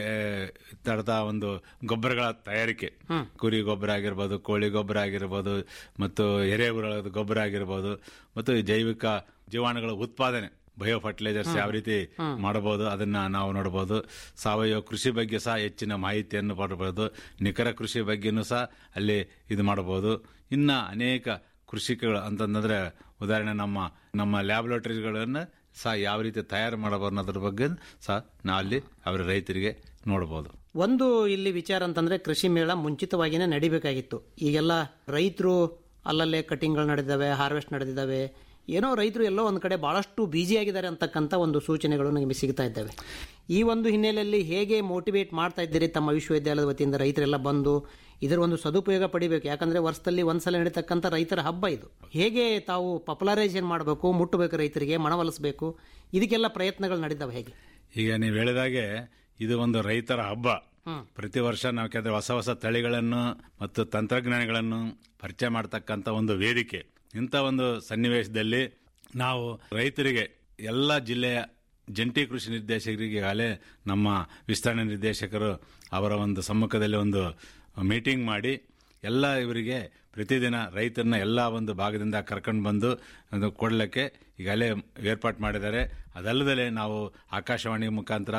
Speaker 14: ತರದ ಒಂದು ಗೊಬ್ಬರಗಳ ತಯಾರಿಕೆ ಕುರಿ ಗೊಬ್ಬರ ಆಗಿರ್ಬೋದು ಕೋಳಿ ಗೊಬ್ಬರ ಆಗಿರ್ಬೋದು ಮತ್ತು ಎರೆಹುಳ ಗೊಬ್ಬರ ಆಗಿರ್ಬೋದು ಮತ್ತು ಜೈವಿಕ ಜೀವಾಣುಗಳ ಉತ್ಪಾದನೆ ಬಯೋ ಫರ್ಟಿಲೈಸರ್ಸ್ ಯಾವ ರೀತಿ ಮಾಡಬಹುದು ಅದನ್ನ ನಾವು ನೋಡಬಹುದು ಸಾವಯವ ಕೃಷಿ ಬಗ್ಗೆ ಸಹ ಹೆಚ್ಚಿನ ಮಾಹಿತಿಯನ್ನು ಪಡಬಹುದು ನಿಖರ ಕೃಷಿ ಬಗ್ಗೆನೂ ಸಹ ಅಲ್ಲಿ ಇದು ಮಾಡಬಹುದು ಇನ್ನ ಅನೇಕ ಕೃಷಿಕಗಳು ಅಂತಂದ್ರೆ ಉದಾಹರಣೆ ನಮ್ಮ ನಮ್ಮ ಲ್ಯಾಬೊರೇಟರಿಗಳನ್ನು ಸಹ ಯಾವ ರೀತಿ ತಯಾರು ಮಾಡಬಹುದು ಅನ್ನೋದ್ರ ಬಗ್ಗೆ ಸಹ ನಾ ಅಲ್ಲಿ ಅವರ ರೈತರಿಗೆ ನೋಡಬಹುದು
Speaker 13: ಒಂದು ಇಲ್ಲಿ ವಿಚಾರ ಅಂತಂದ್ರೆ ಕೃಷಿ ಮೇಳ ಮುಂಚಿತವಾಗಿನೇ ನಡಿಬೇಕಾಗಿತ್ತು ಈಗೆಲ್ಲ ರೈತರು ಅಲ್ಲಲ್ಲೇ ಕಟಿಂಗ್ಗಳು ನಡೆದಿದ್ದಾವೆ ಹಾರ್ವೆಸ್ಟ್ ನಡೆದಿದ್ದಾವೆ ಏನೋ ರೈತರು ಎಲ್ಲೋ ಒಂದು ಕಡೆ ಬಹಳಷ್ಟು ಬ್ಯುಸಿ ಆಗಿದ್ದಾರೆ ಅಂತಕ್ಕಂಥ ಒಂದು ಸೂಚನೆಗಳು ನಮಗೆ ಸಿಗ್ತಾ ಇದ್ದಾವೆ ಈ ಒಂದು ಹಿನ್ನೆಲೆಯಲ್ಲಿ ಹೇಗೆ ಮೋಟಿವೇಟ್ ಮಾಡ್ತಾ ಇದ್ದೀರಿ ತಮ್ಮ ವಿಶ್ವವಿದ್ಯಾಲಯದ ವತಿಯಿಂದ ರೈತರೆಲ್ಲ ಬಂದು ಇದರ ಒಂದು ಸದುಪಯೋಗ ಪಡಿಬೇಕು ಯಾಕಂದ್ರೆ ವರ್ಷದಲ್ಲಿ ಒಂದ್ಸಲ ನಡೀತಕ್ಕಂಥ ರೈತರ ಹಬ್ಬ ಇದು ಹೇಗೆ ತಾವು ಪಾಪ್ಯುಲರೈಸೇಷನ್ ಮಾಡಬೇಕು ಮುಟ್ಟಬೇಕು ರೈತರಿಗೆ ಮನವೊಲಿಸಬೇಕು ಇದಕ್ಕೆಲ್ಲ ಪ್ರಯತ್ನಗಳು ನಡೆದವೆ ಹೇಗೆ
Speaker 14: ಈಗ ನೀವು ಹೇಳಿದಾಗೆ ಇದು ಒಂದು ರೈತರ ಹಬ್ಬ ಪ್ರತಿ ವರ್ಷ ನಾವು ಯಾಕಂದ್ರೆ ಹೊಸ ಹೊಸ ತಳಿಗಳನ್ನು ಮತ್ತು ತಂತ್ರಜ್ಞಾನಗಳನ್ನು ಪರಿಚಯ ಮಾಡತಕ್ಕಂಥ ಒಂದು ವೇದಿಕೆ ಇಂಥ ಒಂದು ಸನ್ನಿವೇಶದಲ್ಲಿ ನಾವು ರೈತರಿಗೆ ಎಲ್ಲ ಜಿಲ್ಲೆಯ ಜಂಟಿ ಕೃಷಿ ನಿರ್ದೇಶಕರಿಗೆ ಈಗಾಗಲೇ ನಮ್ಮ ವಿಸ್ತರಣೆ ನಿರ್ದೇಶಕರು ಅವರ ಒಂದು ಸಮ್ಮುಖದಲ್ಲಿ ಒಂದು ಮೀಟಿಂಗ್ ಮಾಡಿ ಎಲ್ಲ ಇವರಿಗೆ ಪ್ರತಿದಿನ ರೈತರನ್ನ ಎಲ್ಲ ಒಂದು ಭಾಗದಿಂದ ಕರ್ಕೊಂಡು ಬಂದು ಅದು ಕೊಡಲಿಕ್ಕೆ ಈಗಾಗಲೇ ಏರ್ಪಾಟ್ ಮಾಡಿದ್ದಾರೆ ಅದಲ್ಲದೆ ನಾವು ಆಕಾಶವಾಣಿ ಮುಖಾಂತರ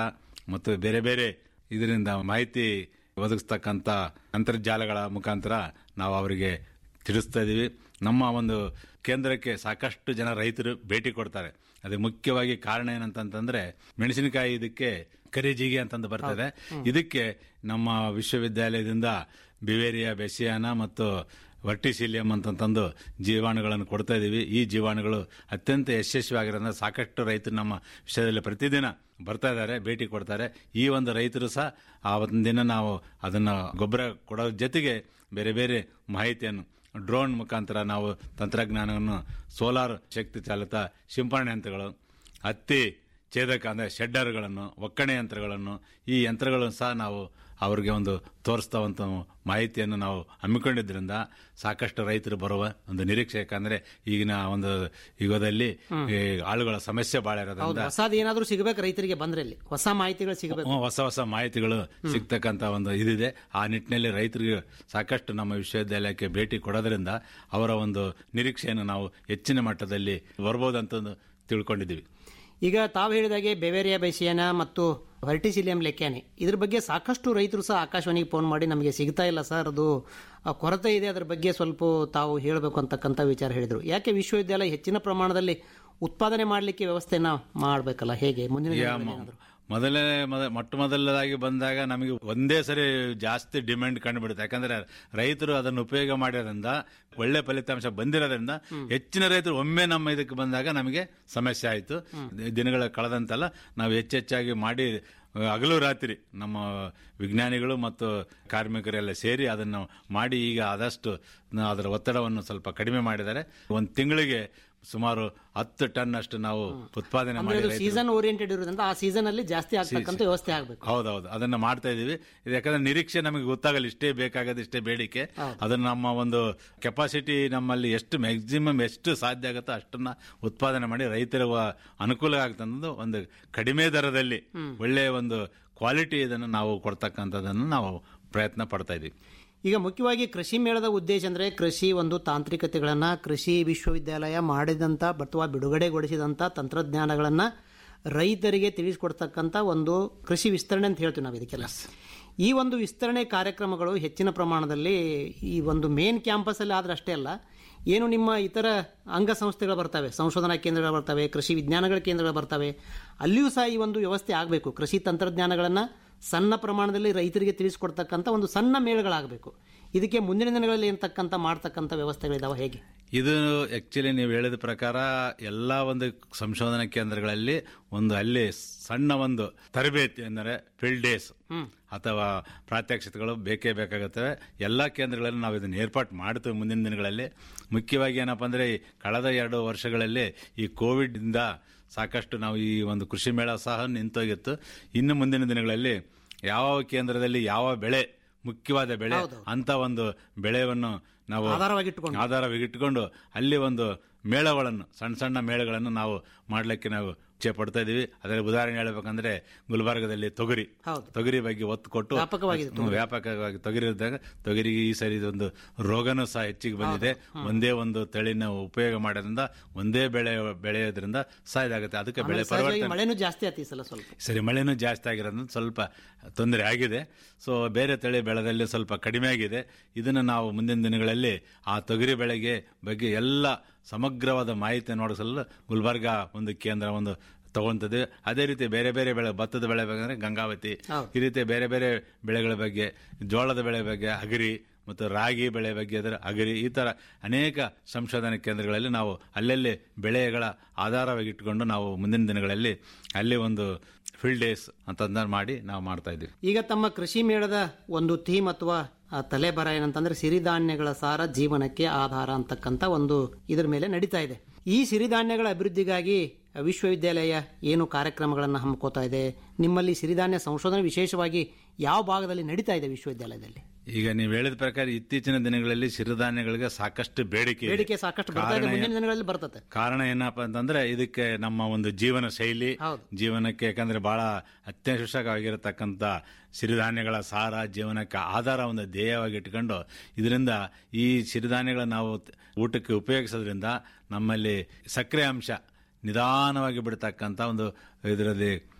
Speaker 14: ಮತ್ತು ಬೇರೆ ಬೇರೆ ಇದರಿಂದ ಮಾಹಿತಿ ಒದಗಿಸ್ತಕ್ಕಂಥ ಅಂತರ್ಜಾಲಗಳ ಮುಖಾಂತರ ನಾವು ಅವರಿಗೆ ತಿಳಿಸ್ತಾ ಇದ್ದೀವಿ ನಮ್ಮ ಒಂದು ಕೇಂದ್ರಕ್ಕೆ ಸಾಕಷ್ಟು ಜನ ರೈತರು ಭೇಟಿ ಕೊಡ್ತಾರೆ ಅದಕ್ಕೆ ಮುಖ್ಯವಾಗಿ ಕಾರಣ ಏನಂತಂತಂದ್ರೆ ಮೆಣಸಿನಕಾಯಿ ಇದಕ್ಕೆ ಕರಿಜಿಗೆ ಅಂತಂದು ಬರ್ತದೆ ಇದಕ್ಕೆ ನಮ್ಮ ವಿಶ್ವವಿದ್ಯಾಲಯದಿಂದ ಬಿವೇರಿಯಾ ಬೆಸಿಯಾನ ಮತ್ತು ವರ್ಟಿಸಿಲಿಯಂ ಅಂತಂದು ಜೀವಾಣುಗಳನ್ನು ಕೊಡ್ತಾ ಇದ್ದೀವಿ ಈ ಜೀವಾಣುಗಳು ಅತ್ಯಂತ ಯಶಸ್ವಿಯಾಗಿರೋದ್ರಿಂದ ಸಾಕಷ್ಟು ರೈತರು ನಮ್ಮ ವಿಷಯದಲ್ಲಿ ಪ್ರತಿದಿನ ಬರ್ತಾ ಇದ್ದಾರೆ ಭೇಟಿ ಕೊಡ್ತಾರೆ ಈ ಒಂದು ರೈತರು ಸಹ ಆ ಒಂದು ದಿನ ನಾವು ಅದನ್ನು ಗೊಬ್ಬರ ಕೊಡೋ ಜೊತೆಗೆ ಬೇರೆ ಬೇರೆ ಮಾಹಿತಿಯನ್ನು ಡ್ರೋನ್ ಮುಖಾಂತರ ನಾವು ತಂತ್ರಜ್ಞಾನವನ್ನು ಸೋಲಾರ್ ಶಕ್ತಿ ಚಾಲಿತ ಸಿಂಪರಣೆ ಯಂತ್ರಗಳು ಹತ್ತಿ ಛೇದಕ ಅಂದರೆ ಶೆಡ್ಡರ್ಗಳನ್ನು ಒಕ್ಕಣೆ ಯಂತ್ರಗಳನ್ನು ಈ ಯಂತ್ರಗಳನ್ನು ಸಹ ನಾವು ಅವರಿಗೆ ಒಂದು ತೋರಿಸ್ತಾವಂತ ಮಾಹಿತಿಯನ್ನು ನಾವು ಹಮ್ಮಿಕೊಂಡಿದ್ದರಿಂದ ಸಾಕಷ್ಟು ರೈತರು ಬರುವ ಒಂದು ನಿರೀಕ್ಷೆ ಯಾಕಂದ್ರೆ ಈಗಿನ ಒಂದು ಯುಗದಲ್ಲಿ ಈ ಆಳುಗಳ ಸಮಸ್ಯೆ ಬಹಳ
Speaker 13: ಹೌದು
Speaker 14: ಇರೋದ್ರಿಂದ
Speaker 13: ಹೊಸದು ಏನಾದ್ರೂ ಸಿಗಬೇಕು ರೈತರಿಗೆ ಬಂದ್ರೆ ಇಲ್ಲಿ ಹೊಸ ಮಾಹಿತಿಗಳು ಸಿಗಬೇಕು
Speaker 14: ಹ್ಮ್, ಹೊಸ ಹೊಸ ಮಾಹಿತಿಗಳು ಸಿಗ್ತಕ್ಕಂತ ಒಂದು ಇದಿದೆ ಆ ನಿಟ್ಟಿನಲ್ಲಿ ರೈತರಿಗೆ ಸಾಕಷ್ಟು ನಮ್ಮ ವಿಶ್ವವಿದ್ಯಾಲಯಕ್ಕೆ ಭೇಟಿ ಕೊಡೋದ್ರಿಂದ ಅವರ ಒಂದು ನಿರೀಕ್ಷೆಯನ್ನು ನಾವು ಹೆಚ್ಚಿನ ಮಟ್ಟದಲ್ಲಿ ಬರ್ಬೋದಂತ ತಿಳ್ಕೊಂಡಿದ್ದೀವಿ
Speaker 13: ಈಗ ತಾವು ಹೇಳಿದಾಗೆ ಬೆವೇರಿಯಾ ಬೈಸಿಯಾನ ಮತ್ತು ವರ್ಟಿಸಿಲಿಯಂ ಲೆಕ್ಯಾನೆ ಇದ್ರ ಬಗ್ಗೆ ಸಾಕಷ್ಟು ರೈತರು ಸಹ ಆಕಾಶವಾಣಿಗೆ ಫೋನ್ ಮಾಡಿ ನಮಗೆ ಸಿಗ್ತಾ ಇಲ್ಲ ಸರ್ ಅದು ಆ, ಕೊರತೆ ಇದೆ ಅದ್ರ ಬಗ್ಗೆ ಸ್ವಲ್ಪ ತಾವು ಹೇಳಬೇಕು ಅಂತಕ್ಕಂಥ ವಿಚಾರ ಹೇಳಿದರು ಯಾಕೆ ವಿಶ್ವವಿದ್ಯಾಲಯ ಹೆಚ್ಚಿನ ಪ್ರಮಾಣದಲ್ಲಿ ಉತ್ಪಾದನೆ ಮಾಡಲಿಕ್ಕೆ ವ್ಯವಸ್ಥೆನ ಮಾಡಬೇಕಲ್ಲ ಹೇಗೆ ಮುಂದಿನ
Speaker 14: ಯಾ,
Speaker 13: ದಿನಗಳಲ್ಲಿ
Speaker 14: ಮ-
Speaker 13: ಏನಾದ್ರು?
Speaker 14: ಮೊದಲನೇ ಮೊದ ಮೊಟ್ಟ ಮೊದಲದಾಗಿ ಬಂದಾಗ ನಮಗೆ ಒಂದೇ ಸರಿ ಜಾಸ್ತಿ ಡಿಮ್ಯಾಂಡ್ ಕಂಡುಬಿಡುತ್ತೆ ಯಾಕಂದ್ರೆ ರೈತರು ಅದನ್ನು ಉಪಯೋಗ ಮಾಡಿರೋದ್ರಿಂದ ಒಳ್ಳೆ ಫಲಿತಾಂಶ ಬಂದಿರೋದ್ರಿಂದ ಹೆಚ್ಚಿನ ರೈತರು ಒಮ್ಮೆ ನಮ್ಮ ಇದಕ್ಕೆ ಬಂದಾಗ ನಮಗೆ ಸಮಸ್ಯೆ ಆಯಿತು ದಿನಗಳ ಕಳೆದಂತೆಲ್ಲ ನಾವು ಹೆಚ್ಚೆಚ್ಚಾಗಿ ಮಾಡಿ ಹಗಲು ರಾತ್ರಿ ನಮ್ಮ ವಿಜ್ಞಾನಿಗಳು ಮತ್ತು ಕಾರ್ಮಿಕರೆಲ್ಲ ಸೇರಿ ಅದನ್ನು ಮಾಡಿ ಈಗ ಆದಷ್ಟು ನ- ಅದರ ಒತ್ತಡವನ್ನು ಸ್ವಲ್ಪ ಕಡಿಮೆ ಮಾಡಿದ್ದಾರೆ ಒಂದು ತಿಂಗಳಿಗೆ ಸುಮಾರು ಹತ್ತು ಟನ್ ಅಷ್ಟು ನಾವು ಉತ್ಪಾದನೆ
Speaker 13: ಅಂದ್ರೆ
Speaker 14: ಮಾಡಿ
Speaker 13: ಇದು
Speaker 14: ರೈತರು-
Speaker 13: ಸೀಸನ್ ಓರಿಯೆಂಟೆಡ್ ಇರೋದ್ರಿಂದ ಆ ಸೀಸನ್ ಅಲ್ಲಿ ಜಾಸ್ತಿ ಆಗ್ತಕ್ಕಂಥ ವ್ಯವಸ್ಥೆ ಆಗಬೇಕು
Speaker 14: ಹೌದೌದು ಅದನ್ನ ಮಾಡ್ತಾ ಇದೀವಿ ಇದು ಯಾಕಂದ್ರೆ ನಿರೀಕ್ಷೆ ನಮಗೆ ಗೊತ್ತಾಗಲ್ಲ ಇಷ್ಟೇ ಬೇಕಾಗದು ಇಷ್ಟೇ ಬೇಡಿಕೆ ಅದನ್ನ ನಮ್ಮ ಒಂದು ಕೆಪಾಸಿಟಿ ನಮ್ಮಲ್ಲಿ ಎಷ್ಟು ಮ್ಯಾಕ್ಸಿಮಮ್ ಎಷ್ಟು ಸಾಧ್ಯ ಆಗುತ್ತೋ ಅಷ್ಟನ್ನ ಉತ್ಪಾದನೆ ಮಾಡಿ ರೈತರ ವ- ಅನುಕೂಲ ಆಗ್ತಂದು ಒಂದು ಕಡಿಮೆ ದರದಲ್ಲಿ ಒಳ್ಳೆಯ ಒಂದು ಕ್ವಾಲಿಟಿ ಇದನ್ನು ನಾವು ಕೊಡ್ತಕ್ಕಂಥದ್ದನ್ನು ನಾವು ಪ್ರಯತ್ನ ಪಡ್ತಾ ಇದೀವಿ
Speaker 13: ಈಗ ಮುಖ್ಯವಾಗಿ ಕೃಷಿ ಮೇಳದ ಉದ್ದೇಶ ಅಂದ್ರೆ ಕೃಷಿ ಒಂದು ತಾಂತ್ರಿಕತೆಗಳನ್ನ ಕೃಷಿ ವಿಶ್ವವಿದ್ಯಾಲಯ ಮಾಡಿದಂತ ಅಥವಾ ಬಿಡುಗಡೆಗೊಳಿಸಿದಂತ ತಂತ್ರಜ್ಞಾನಗಳನ್ನ ರೈತರಿಗೆ ತಿಳಿಸಿಕೊಡ್ತಕ್ಕಂಥ ಒಂದು ಕೃಷಿ ವಿಸ್ತರಣೆ ಅಂತ ಹೇಳ್ತೀವಿ ನಾವು ಇದಕ್ಕೆಲ್ಲ ಈ ಒಂದು ವಿಸ್ತರಣೆ ಕಾರ್ಯಕ್ರಮಗಳು ಹೆಚ್ಚಿನ ಪ್ರಮಾಣದಲ್ಲಿ ಈ ಒಂದು ಮೇನ್ ಕ್ಯಾಂಪಸ್ ಅಲ್ಲಿ ಆದ್ರೆ ಅಷ್ಟೇ ಅಲ್ಲ ಏನು ನಿಮ್ಮ ಇತರ ಅಂಗಸಂಸ್ಥೆಗಳು ಬರ್ತವೆ ಸಂಶೋಧನಾ ಕೇಂದ್ರಗಳು ಬರ್ತವೆ ಕೃಷಿ ವಿಜ್ಞಾನಗಳ ಕೇಂದ್ರಗಳು ಬರ್ತವೆ ಅಲ್ಲಿಯೂ ಸಹ ಈ ಒಂದು ವ್ಯವಸ್ಥೆ ಆಗಬೇಕು ಕೃಷಿ ತಂತ್ರಜ್ಞಾನಗಳನ್ನ ಸಣ್ಣ ಪ್ರಮಾಣದಲ್ಲಿ ರೈತರಿಗೆ ತಿಳಿಸಿಕೊಡ್ತಕ್ಕಂಥ ಒಂದು ಸಣ್ಣ ಮೇಳಗಳಾಗಬೇಕು ಇದಕ್ಕೆ ಮುಂದಿನ ದಿನಗಳಲ್ಲಿ ಇರ್ತಕ್ಕಂಥ ಮಾಡ್ತಕ್ಕಂಥ ವ್ಯವಸ್ಥೆಗಳಿದಾವೆ ಹೇಗೆ
Speaker 14: ಇದು ಆಕ್ಚುಲಿ ನೀವು ಹೇಳಿದ ಪ್ರಕಾರ ಎಲ್ಲ ಒಂದು ಸಂಶೋಧನಾ ಕೇಂದ್ರಗಳಲ್ಲಿ ಒಂದು ಅಲ್ಲಿ ಸಣ್ಣ ಒಂದು ತರಬೇತಿ ಅಂದರೆ ಫೀಲ್ಡ್ ಡೇಸ್ ಅಥವಾ ಪ್ರಾತ್ಯಕ್ಷಿತೆಗಳು ಬೇಕೇ ಬೇಕಾಗುತ್ತವೆ ಎಲ್ಲ ಕೇಂದ್ರಗಳಲ್ಲಿ ನಾವು ಇದನ್ನು ಏರ್ಪಾಟ್ ಮಾಡ್ತೇವೆ ಮುಂದಿನ ದಿನಗಳಲ್ಲಿ ಮುಖ್ಯವಾಗಿ ಏನಪ್ಪ ಅಂದರೆ ಈ ಕಳೆದ ಎರಡು ವರ್ಷಗಳಲ್ಲಿ ಈ ಕೋವಿಡ್ ಇಂದ ಸಾಕಷ್ಟು ನಾವು ಈ ಒಂದು ಕೃಷಿ ಮೇಳ ಸಹ ನಿಂತೋಗಿತ್ತು ಇನ್ನು ಮುಂದಿನ ದಿನಗಳಲ್ಲಿ ಯಾವ ಕೇಂದ್ರದಲ್ಲಿ ಯಾವ ಬೆಳೆ ಮುಖ್ಯವಾದ ಬೆಳೆ ಅಂತ ಒಂದು ಬೆಳೆಯನ್ನು ನಾವು
Speaker 13: ಆಧಾರವಾಗಿಟ್ಟುಕೊಂಡು.
Speaker 14: ಆಧಾರವಾಗಿಟ್ಟುಕೊಂಡು ಅಲ್ಲಿ ಒಂದು ಮೇಳಗಳನ್ನು ಸಣ್ಣ ಸಣ್ಣ ಮೇಳಗಳನ್ನು ನಾವು ಮಾಡಲಿಕ್ಕೆ ನಾವು ಇಚ್ಛೆ ಪಡ್ತಾ ಇದೀವಿ ಅದರ ಉದಾಹರಣೆ ಹೇಳ್ಬೇಕಂದ್ರೆ ಗುಲ್ಬರ್ಗದಲ್ಲಿ ತೊಗರಿ
Speaker 13: ಹೌದು.
Speaker 14: ತೊಗರಿ ಬಗ್ಗೆ ಒತ್ತು ಕೊಟ್ಟು
Speaker 13: ವ್ಯಾಪಕವಾಗಿದೆ
Speaker 14: ಹ್ಮ್, ವ್ಯಾಪಕವಾಗಿ ತೊಗರಿ ಇದ್ದಾಗ ತೊಗರಿಗೆ ಈ ಸರಿ ಒಂದು ರೋಗನೂ ಸಹ ಹೆಚ್ಚಿಗೆ ಬಂದಿದೆ ಒಂದೇ ಒಂದು ತಳಿನ ಉಪಯೋಗ ಮಾಡೋದ್ರಿಂದ ಒಂದೇ ಬೆಳೆ ಬೆಳೆಯೋದ್ರಿಂದ ಸಹ ಇದಾಗುತ್ತೆ ಅದಕ್ಕೆ ಬೆಳೆ
Speaker 13: ಆಮೇಲೆ ಸಹಜವಾಗಿ
Speaker 14: ಪರಿವರ್ತನೆ
Speaker 13: ಮಳೆನೂ ಜಾಸ್ತಿ ಆತಿ ಈ ಸಲ ಸ್ವಲ್ಪ
Speaker 14: ಸರಿ ಮಳೆನೂ ಜಾಸ್ತಿ ಆಗಿರೋದ್ರಿಂದ ಸ್ವಲ್ಪ ತೊಂದರೆ ಆಗಿದೆ ಸೊ ಬೇರೆ ತಳಿ ಬೆಳೆದಲ್ಲಿ ಸ್ವಲ್ಪ ಕಡಿಮೆ ಆಗಿದೆ ಇದನ್ನು ನಾವು ಮುಂದಿನ ದಿನಗಳಲ್ಲಿ ಆ ತೊಗರಿ ಬೆಳೆಗೆ ಬಗ್ಗೆ ಎಲ್ಲ ಸಮಗ್ರವಾದ ಮಾಹಿತಿ ನೋಡಿಸಲು ಗುಲ್ಬರ್ಗ ಒಂದು ಕೇಂದ್ರ ಒಂದು ತಗೊಂತದೆ ಅದೇ ರೀತಿ ಬೇರೆ ಬೇರೆ ಬೆಳೆ ಭತ್ತದ ಬೆಳೆ ಬೇಕಂದ್ರೆ ಗಂಗಾವತಿ ಈ ರೀತಿ ಬೇರೆ ಬೇರೆ ಬೆಳೆಗಳ ಬಗ್ಗೆ ಜೋಳದ ಬೆಳೆ ಬಗ್ಗೆ ಅಗರಿ ಮತ್ತು ರಾಗಿ ಬೆಳೆ ಬಗ್ಗೆ ಅದರ ಅಗರಿ ಈ ತರ ಅನೇಕ ಸಂಶೋಧನಾ ಕೇಂದ್ರಗಳಲ್ಲಿ ನಾವು ಅಲ್ಲಲ್ಲಿ ಬೆಳೆಗಳ ಆಧಾರವಾಗಿ ಇಟ್ಕೊಂಡು ನಾವು ಮುಂದಿನ ದಿನಗಳಲ್ಲಿ ಅಲ್ಲಿ ಒಂದು ಫೀಲ್ಡ್ ಡೇಸ್ ಅಂತಂದ ಮಾಡಿ ನಾವು ಮಾಡ್ತಾ ಇದ್ದೀವಿ
Speaker 13: ಈಗ ತಮ್ಮ ಕೃಷಿ ಮೇಳದ ಒಂದು ಥೀಮ್ ಅಥವಾ ಆ, ತಲೆಬರ ಏನಂತಂದ್ರೆ ಸಿರಿಧಾನ್ಯಗಳ ಸಾರ ಜೀವನಕ್ಕೆ ಆಧಾರ ಅಂತಕ್ಕಂಥ ಒಂದು ಇದ್ರ ಮೇಲೆ ನಡೀತಾ ಇದೆ ಈ ಸಿರಿಧಾನ್ಯಗಳ ಅಭಿವೃದ್ಧಿಗಾಗಿ ವಿಶ್ವವಿದ್ಯಾಲಯ ಏನು ಕಾರ್ಯಕ್ರಮಗಳನ್ನು ಹಮ್ಮಿಕೋತಾ ಇದೆ ನಿಮ್ಮಲ್ಲಿ ಸಿರಿಧಾನ್ಯ ಸಂಶೋಧನೆ ವಿಶೇಷವಾಗಿ ಯಾವ ಭಾಗದಲ್ಲಿ ನಡೀತಾ ಇದೆ ವಿಶ್ವವಿದ್ಯಾಲಯದಲ್ಲಿ
Speaker 14: ಈಗ ನೀವು ಹೇಳಿದ ಪ್ರಕಾರ ಇತ್ತೀಚಿನ ದಿನಗಳಲ್ಲಿ ಸಿರಿಧಾನ್ಯಗಳಿಗೆ ಸಾಕಷ್ಟು ಬೇಡಿಕೆ ಇದೆ.
Speaker 13: ಬೇಡಿಕೆ ಸಾಕಷ್ಟು ಬರ್ತಾ ಇದೆ
Speaker 14: ಕಾರಣ
Speaker 13: ಮುಂದಿನ
Speaker 14: ಏನ್-
Speaker 13: ದಿನಗಳಲ್ಲಿ ಬರ್ತದೆ
Speaker 14: ಕಾರಣ ಏನಪ್ಪಾ ಅಂತಂದ್ರೆ ಇದಕ್ಕೆ ನಮ್ಮ ಒಂದು ಜೀವನ ಶೈಲಿ ಜೀವನಕ್ಕೆ ಯಾಕಂದ್ರೆ ಬಹಳ ಅತ್ಯವಶ್ಯಕವಾಗಿರತಕ್ಕಂಥ ಸಿರಿಧಾನ್ಯಗಳ ಸಾರ ಜೀವನಕ್ಕೆ ಆಧಾರ ಒಂದು ಧ್ಯೇಯವಾಗಿ ಇಟ್ಕೊಂಡು ಇದರಿಂದ ಈ ಸಿರಿಧಾನ್ಯಗಳ ನಾವು ಊಟಕ್ಕೆ ಉಪಯೋಗಿಸೋದ್ರಿಂದ ನಮ್ಮಲ್ಲಿ ಸಕ್ಕರೆ ಅಂಶ ನಿಧಾನವಾಗಿ ಬಿಡ್ತಕ್ಕಂಥ ಒಂದು ಇದರಲ್ಲಿ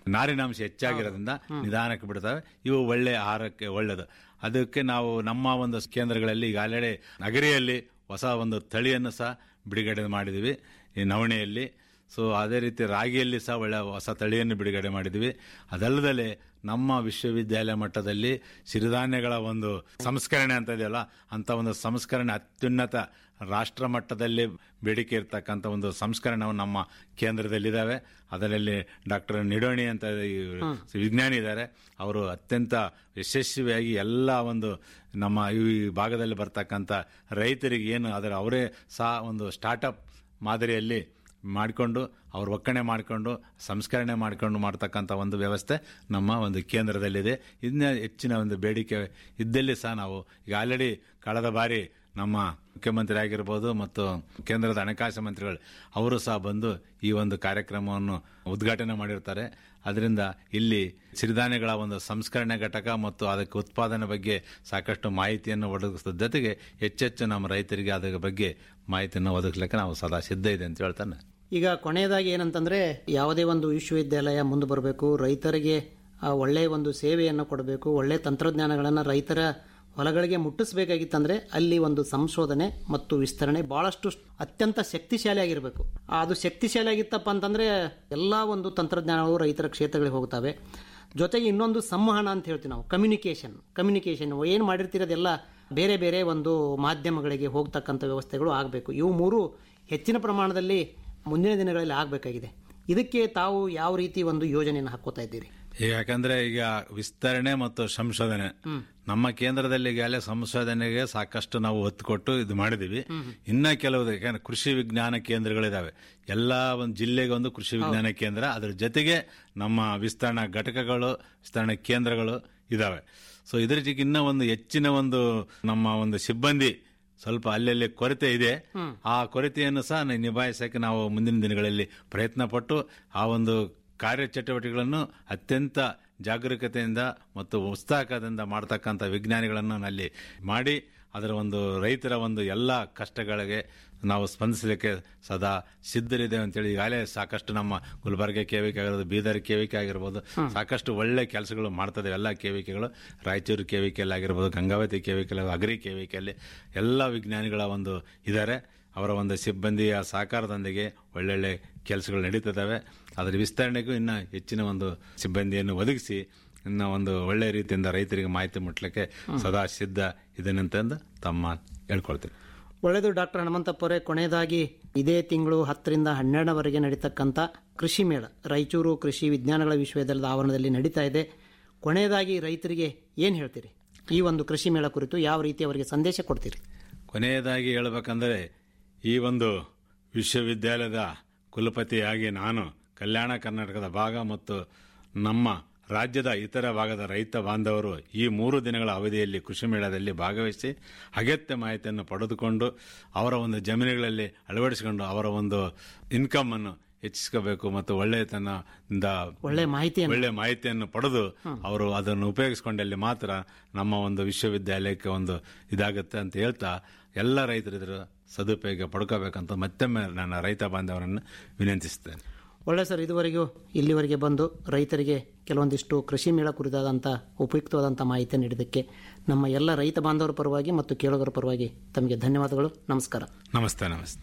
Speaker 14: ನಾರಿನಾಂಶ ಹೆಚ್ಚಾಗಿರೋದ್ರಿಂದ ನಿಧಾನಕ್ಕೆ ಬಿಡ್ತವೆ ಇವು ಒಳ್ಳೆ ಆಹಾರಕ್ಕೆ ಒಳ್ಳೆಯದು ಅದಕ್ಕೆ ನಾವು ನಮ್ಮ ಒಂದು ಕೇಂದ್ರಗಳಲ್ಲಿ ಈಗ ಆಲ್ರೆಡಿ ನಗರಿಯಲ್ಲಿ ಹೊಸ ಒಂದು ತಳಿಯನ್ನು ಸಹ ಬಿಡುಗಡೆ ಮಾಡಿದ್ವಿ ಈ ನವಣೆಯಲ್ಲಿ ಸೊ ಅದೇ ರೀತಿ ರಾಗಿಯಲ್ಲಿ ಸಹ ಒಳ್ಳೆ ಹೊಸ ತಳಿಯನ್ನು ಬಿಡುಗಡೆ ಮಾಡಿದ್ವಿ ಅದಲ್ಲದೆ ನಮ್ಮ ವಿಶ್ವವಿದ್ಯಾಲಯ ಮಟ್ಟದಲ್ಲಿ ಸಿರಿಧಾನ್ಯಗಳ ಒಂದು ಸಂಸ್ಕರಣೆ ಅಂತ ಇದೆಯಲ್ಲ ಅಂತ ಒಂದು ಸಂಸ್ಕರಣೆ ಅತ್ಯುನ್ನತ ರಾಷ್ಟ್ರ ಮಟ್ಟದಲ್ಲಿ ಬೇಡಿಕೆ ಇರ್ತಕ್ಕಂಥ ಒಂದು ಸಂಸ್ಕರಣೆ ನಮ್ಮ ಕೇಂದ್ರದಲ್ಲಿದ್ದಾವೆ ಅದರಲ್ಲಿ ಡಾಕ್ಟರ್ ನಿಡೋಣಿ ಅಂತ ಈ ವಿಜ್ಞಾನಿ ಇದ್ದಾರೆ ಅವರು ಅತ್ಯಂತ ಯಶಸ್ವಿಯಾಗಿ ಎಲ್ಲ ಒಂದು ನಮ್ಮ ಈ ಭಾಗದಲ್ಲಿ ಬರ್ತಕ್ಕಂಥ ರೈತರಿಗೆ ಏನು ಅದರ ಅವರೇ ಸಹ ಒಂದು ಸ್ಟಾರ್ಟಪ್ ಮಾದರಿಯಲ್ಲಿ ಮಾಡಿಕೊಂಡು ಅವ್ರು ಒಕ್ಕಣೆ ಮಾಡಿಕೊಂಡು ಸಂಸ್ಕರಣೆ ಮಾಡಿಕೊಂಡು ಮಾಡ್ತಕ್ಕಂಥ ಒಂದು ವ್ಯವಸ್ಥೆ ನಮ್ಮ ಒಂದು ಕೇಂದ್ರದಲ್ಲಿದೆ ಇದನ್ನ ಹೆಚ್ಚಿನ ಒಂದು ಬೇಡಿಕೆ ಇದ್ದಲ್ಲಿ ಸಹ ನಾವು ಈಗ ಆಲ್ರೆಡಿ ಕಳೆದ ಬಾರಿ ನಮ್ಮ ಮುಖ್ಯಮಂತ್ರಿ ಆಗಿರ್ಬೋದು ಮತ್ತು ಕೇಂದ್ರದ ಹಣಕಾಸು ಮಂತ್ರಿಗಳು ಅವರು ಸಹ ಬಂದು ಈ ಒಂದು ಕಾರ್ಯಕ್ರಮವನ್ನು ಉದ್ಘಾಟನೆ ಮಾಡಿರ್ತಾರೆ ಅದರಿಂದ ಇಲ್ಲಿ ಸಿರಿಧಾನ್ಯಗಳ ಒಂದು ಸಂಸ್ಕರಣೆ ಘಟಕ ಮತ್ತು ಅದಕ್ಕೆ ಉತ್ಪಾದನೆ ಬಗ್ಗೆ ಸಾಕಷ್ಟು ಮಾಹಿತಿಯನ್ನು ಒದಗಿಸಿದ ಜೊತೆಗೆ ಹೆಚ್ಚೆಚ್ಚು ನಮ್ಮ ರೈತರಿಗೆ ಅದರ ಬಗ್ಗೆ ಮಾಹಿತಿಯನ್ನು ಒದಗಿಸ್ಲಿಕ್ಕೆ ನಾವು ಸದಾ ಸಿದ್ಧ ಇದೆ ಅಂತ ಹೇಳ್ತಾನೆ
Speaker 13: ಈಗ ಕೊನೆಯದಾಗಿ ಏನಂತಂದ್ರೆ ಯಾವುದೇ ಒಂದು ವಿಶ್ವವಿದ್ಯಾಲಯ ಮುಂದೆ ಬರಬೇಕು ರೈತರಿಗೆ ಆ ಒಳ್ಳೆಯ ಒಂದು ಸೇವೆಯನ್ನು ಕೊಡಬೇಕು ಒಳ್ಳೆಯ ತಂತ್ರಜ್ಞಾನಗಳನ್ನು ರೈತರ ಹೊಲಗಳಿಗೆ ಮುಟ್ಟಿಸಬೇಕಾಗಿತ್ತಂದ್ರೆ ಅಲ್ಲಿ ಒಂದು ಸಂಶೋಧನೆ ಮತ್ತು ವಿಸ್ತರಣೆ ಬಹಳಷ್ಟು ಅತ್ಯಂತ ಶಕ್ತಿಶಾಲಿಯಾಗಿರಬೇಕು ಅದು ಶಕ್ತಿಶಾಲಿಯಾಗಿತ್ತಪ್ಪ ಅಂತಂದ್ರೆ ಎಲ್ಲಾ ಒಂದು ತಂತ್ರಜ್ಞಾನಗಳು ರೈತರ ಕ್ಷೇತ್ರಗಳಿಗೆ ಹೋಗ್ತವೆ ಜೊತೆಗೆ ಇನ್ನೊಂದು ಸಂವಹನ ಅಂತ ಹೇಳ್ತೀವಿ ನಾವು ಕಮ್ಯುನಿಕೇಶನ್ ಕಮ್ಯುನಿಕೇಶನ್ ಏನು ಮಾಡಿರ್ತಿರೋದೆಲ್ಲ ಬೇರೆ ಬೇರೆ ಒಂದು ಮಾಧ್ಯಮಗಳಿಗೆ ಹೋಗ್ತಕ್ಕಂಥ ವ್ಯವಸ್ಥೆಗಳು ಆಗಬೇಕು ಇವು ಮೂರು ಹೆಚ್ಚಿನ ಪ್ರಮಾಣದಲ್ಲಿ ಮುಂದಿನ ದಿನಗಳಲ್ಲಿ ಆಗಬೇಕಾಗಿದೆ ಇದಕ್ಕೆ ತಾವು ಯಾವ ರೀತಿ ಒಂದು ಯೋಜನೆಯನ್ನು ಹಾಕೋತಾ ಇದ್ದೀರಿ
Speaker 14: ಈಗ ಯಾಕಂದ್ರೆ ಈಗ ವಿಸ್ತರಣೆ ಮತ್ತು ಸಂಶೋಧನೆ ನಮ್ಮ ಕೇಂದ್ರದಲ್ಲಿ ಈಗಾಗಲೇ ಸಂಶೋಧನೆಗೆ ಸಾಕಷ್ಟು ನಾವು ಒತ್ತು ಕೊಟ್ಟು ಇದು ಮಾಡಿದೀವಿ ಇನ್ನ ಕೆಲವು ಯಾಕಂದ್ರೆ ಕೃಷಿ ವಿಜ್ಞಾನ ಕೇಂದ್ರಗಳಿದಾವೆ ಎಲ್ಲಾ ಒಂದು ಜಿಲ್ಲೆಗೆ ಒಂದು ಕೃಷಿ ವಿಜ್ಞಾನ ಕೇಂದ್ರ ಅದ್ರ ಜೊತೆಗೆ ನಮ್ಮ ವಿಸ್ತರಣಾ ಘಟಕಗಳು ವಿಸ್ತರಣಾ ಕೇಂದ್ರಗಳು ಇದಾವೆ ಸೊ ಇದ್ರ ಜೊತೆಗೆ ಇನ್ನೂ ಒಂದು ಹೆಚ್ಚಿನ ಒಂದು ನಮ್ಮ ಒಂದು ಸಿಬ್ಬಂದಿ ಸ್ವಲ್ಪ ಅಲ್ಲಲ್ಲಿ ಕೊರತೆ ಇದೆ ಆ ಕೊರತೆಯನ್ನು ಸಹ ನಿಭಾಯಿಸಕ್ಕೆ ನಾವು ಮುಂದಿನ ದಿನಗಳಲ್ಲಿ ಪ್ರಯತ್ನ ಪಟ್ಟು ಆ ಒಂದು ಕಾರ್ಯಚಟುವಟಿಕೆಗಳನ್ನು ಅತ್ಯಂತ ಜಾಗರೂಕತೆಯಿಂದ ಮತ್ತು ಉತ್ಸಾಹದಿಂದ ಮಾಡ್ತಕ್ಕಂಥ ವಿಜ್ಞಾನಿಗಳನ್ನು ಅಲ್ಲಿ ಮಾಡಿ ಅದರ ಒಂದು ರೈತರ ಒಂದು ಎಲ್ಲ ಕಷ್ಟಗಳಿಗೆ ನಾವು ಸ್ಪಂದಿಸಲಿಕ್ಕೆ ಸದಾ ಸಿದ್ಧರಿದ್ದೇವೆ ಅಂತೇಳಿ ಈಗಾಗಲೇ ಸಾಕಷ್ಟು ನಮ್ಮ ಗುಲ್ಬರ್ಗ ಕೇವಿಕೆ ಆಗಿರ್ಬೋದು ಬೀದರ್ ಕೇವಿಕೆ ಆಗಿರ್ಬೋದು ಸಾಕಷ್ಟು ಒಳ್ಳೆ ಕೆಲಸಗಳು ಮಾಡ್ತದೆ ಎಲ್ಲ ಕೇವಿಕೆಗಳು ರಾಯಚೂರು ಕೇವಿಕೆಯಲ್ಲಿ ಆಗಿರ್ಬೋದು ಗಂಗಾವತಿ ಕೇವಿಕೆಯಲ್ಲಿ ಅಗ್ರಿ ಕೇವಿಕೆಯಲ್ಲಿ ಎಲ್ಲ ವಿಜ್ಞಾನಿಗಳ ಒಂದು ಇದ್ದಾರೆ ಅವರ ಒಂದು ಸಿಬ್ಬಂದಿಯ ಸಹಕಾರದೊಂದಿಗೆ ಒಳ್ಳೊಳ್ಳೆ ಕೆಲಸಗಳು ನಡೀತಿದ್ದಾವೆ ಅದರ ವಿಸ್ತರಣೆಗೂ ಇನ್ನು ಹೆಚ್ಚಿನ ಒಂದು ಸಿಬ್ಬಂದಿಯನ್ನು ಒದಗಿಸಿ ಇನ್ನು ಒಂದು ಒಳ್ಳೆ ರೀತಿಯಿಂದ ರೈತರಿಗೆ ಮಾಹಿತಿ ಮುಟ್ಲಿಕ್ಕೆ ಸದಾ ಸಿದ್ಧ ಇದನ್ನಂತಂದು ತಮ್ಮ ಹೇಳ್ಕೊಳ್ತೀನಿ
Speaker 13: ಒಳ್ಳೆಯದು ಡಾಕ್ಟರ್ ಹನುಮಂತಪ್ಪರೇ ಕೊನೆಯದಾಗಿ ಇದೇ ತಿಂಗಳು ಹತ್ತರಿಂದ ಹನ್ನೆರಡರವರೆಗೆ ನಡೀತಕ್ಕಂಥ ಕೃಷಿ ಮೇಳ ರಾಯಚೂರು ಕೃಷಿ ವಿಜ್ಞಾನಗಳ ವಿಶ್ವವಿದ್ಯಾಲಯದ ಆವರಣದಲ್ಲಿ ನಡೀತಾ ಇದೆ ಕೊನೆಯದಾಗಿ ರೈತರಿಗೆ ಏನು ಹೇಳ್ತೀರಿ ಈ ಒಂದು ಕೃಷಿ ಮೇಳ ಕುರಿತು ಯಾವ ರೀತಿ ಅವರಿಗೆ ಸಂದೇಶ ಕೊಡ್ತೀರಿ
Speaker 14: ಕೊನೆಯದಾಗಿ ಹೇಳಬೇಕಂದ್ರೆ ಈ ಒಂದು ವಿಶ್ವವಿದ್ಯಾಲಯದ ಕುಲಪತಿಯಾಗಿ ನಾನು ಕಲ್ಯಾಣ ಕರ್ನಾಟಕದ ಭಾಗ ಮತ್ತು ನಮ್ಮ ರಾಜ್ಯದ ಇತರ ಭಾಗದ ರೈತ ಬಾಂಧವರು ಈ ಮೂರು ದಿನಗಳ ಅವಧಿಯಲ್ಲಿ ಕೃಷಿ ಮೇಳದಲ್ಲಿ ಭಾಗವಹಿಸಿ ಅಗತ್ಯ ಮಾಹಿತಿಯನ್ನು ಪಡೆದುಕೊಂಡು ಅವರ ಒಂದು ಜಮೀನುಗಳಲ್ಲಿ ಅಳವಡಿಸಿಕೊಂಡು ಅವರ ಒಂದು ಇನ್ಕಮ್ ಅನ್ನು ಹೆಚ್ಚಿಸ್ಕೋಬೇಕು ಮತ್ತು ಒಳ್ಳೆತನದಿಂದ
Speaker 13: ಒಳ್ಳೆ ಮಾಹಿತಿಯನ್ನು
Speaker 14: ಒಳ್ಳೆ ಮಾಹಿತಿಯನ್ನು ಪಡೆದು ಅವರು ಅದನ್ನು ಉಪಯೋಗಿಸಿಕೊಂಡಲ್ಲಿ ಮಾತ್ರ ನಮ್ಮ ಒಂದು ವಿಶ್ವವಿದ್ಯಾಲಯಕ್ಕೆ ಒಂದು ಇದಾಗುತ್ತೆ ಅಂತ ಹೇಳ್ತಾ ಎಲ್ಲ ರೈತರಿದ್ರ ಸದುಪಯೋಗ ಪಡ್ಕೋಬೇಕಂತ ಮತ್ತೊಮ್ಮೆ ನನ್ನ ರೈತ ಬಾಂಧವರನ್ನು ವಿನಂತಿಸ್ತೇನೆ
Speaker 13: ಒಳ್ಳೆ ಸರ್ ಇದುವರೆಗೂ ಇಲ್ಲಿವರೆಗೆ ಬಂದು ರೈತರಿಗೆ ಕೆಲವೊಂದಿಷ್ಟು ಕೃಷಿ ಮೇಳ ಕುರಿತಾದಂಥ ಉಪಯುಕ್ತವಾದಂಥ ಮಾಹಿತಿ ನೀಡಿದ್ದಕ್ಕೆ ನಮ್ಮ ಎಲ್ಲ ರೈತ ಬಾಂಧವರ ಪರವಾಗಿ ಮತ್ತು ಕೇಳುಗರ ಪರವಾಗಿ ತಮಗೆ ಧನ್ಯವಾದಗಳು ನಮಸ್ಕಾರ
Speaker 14: ನಮಸ್ತೆ ನಮಸ್ತೆ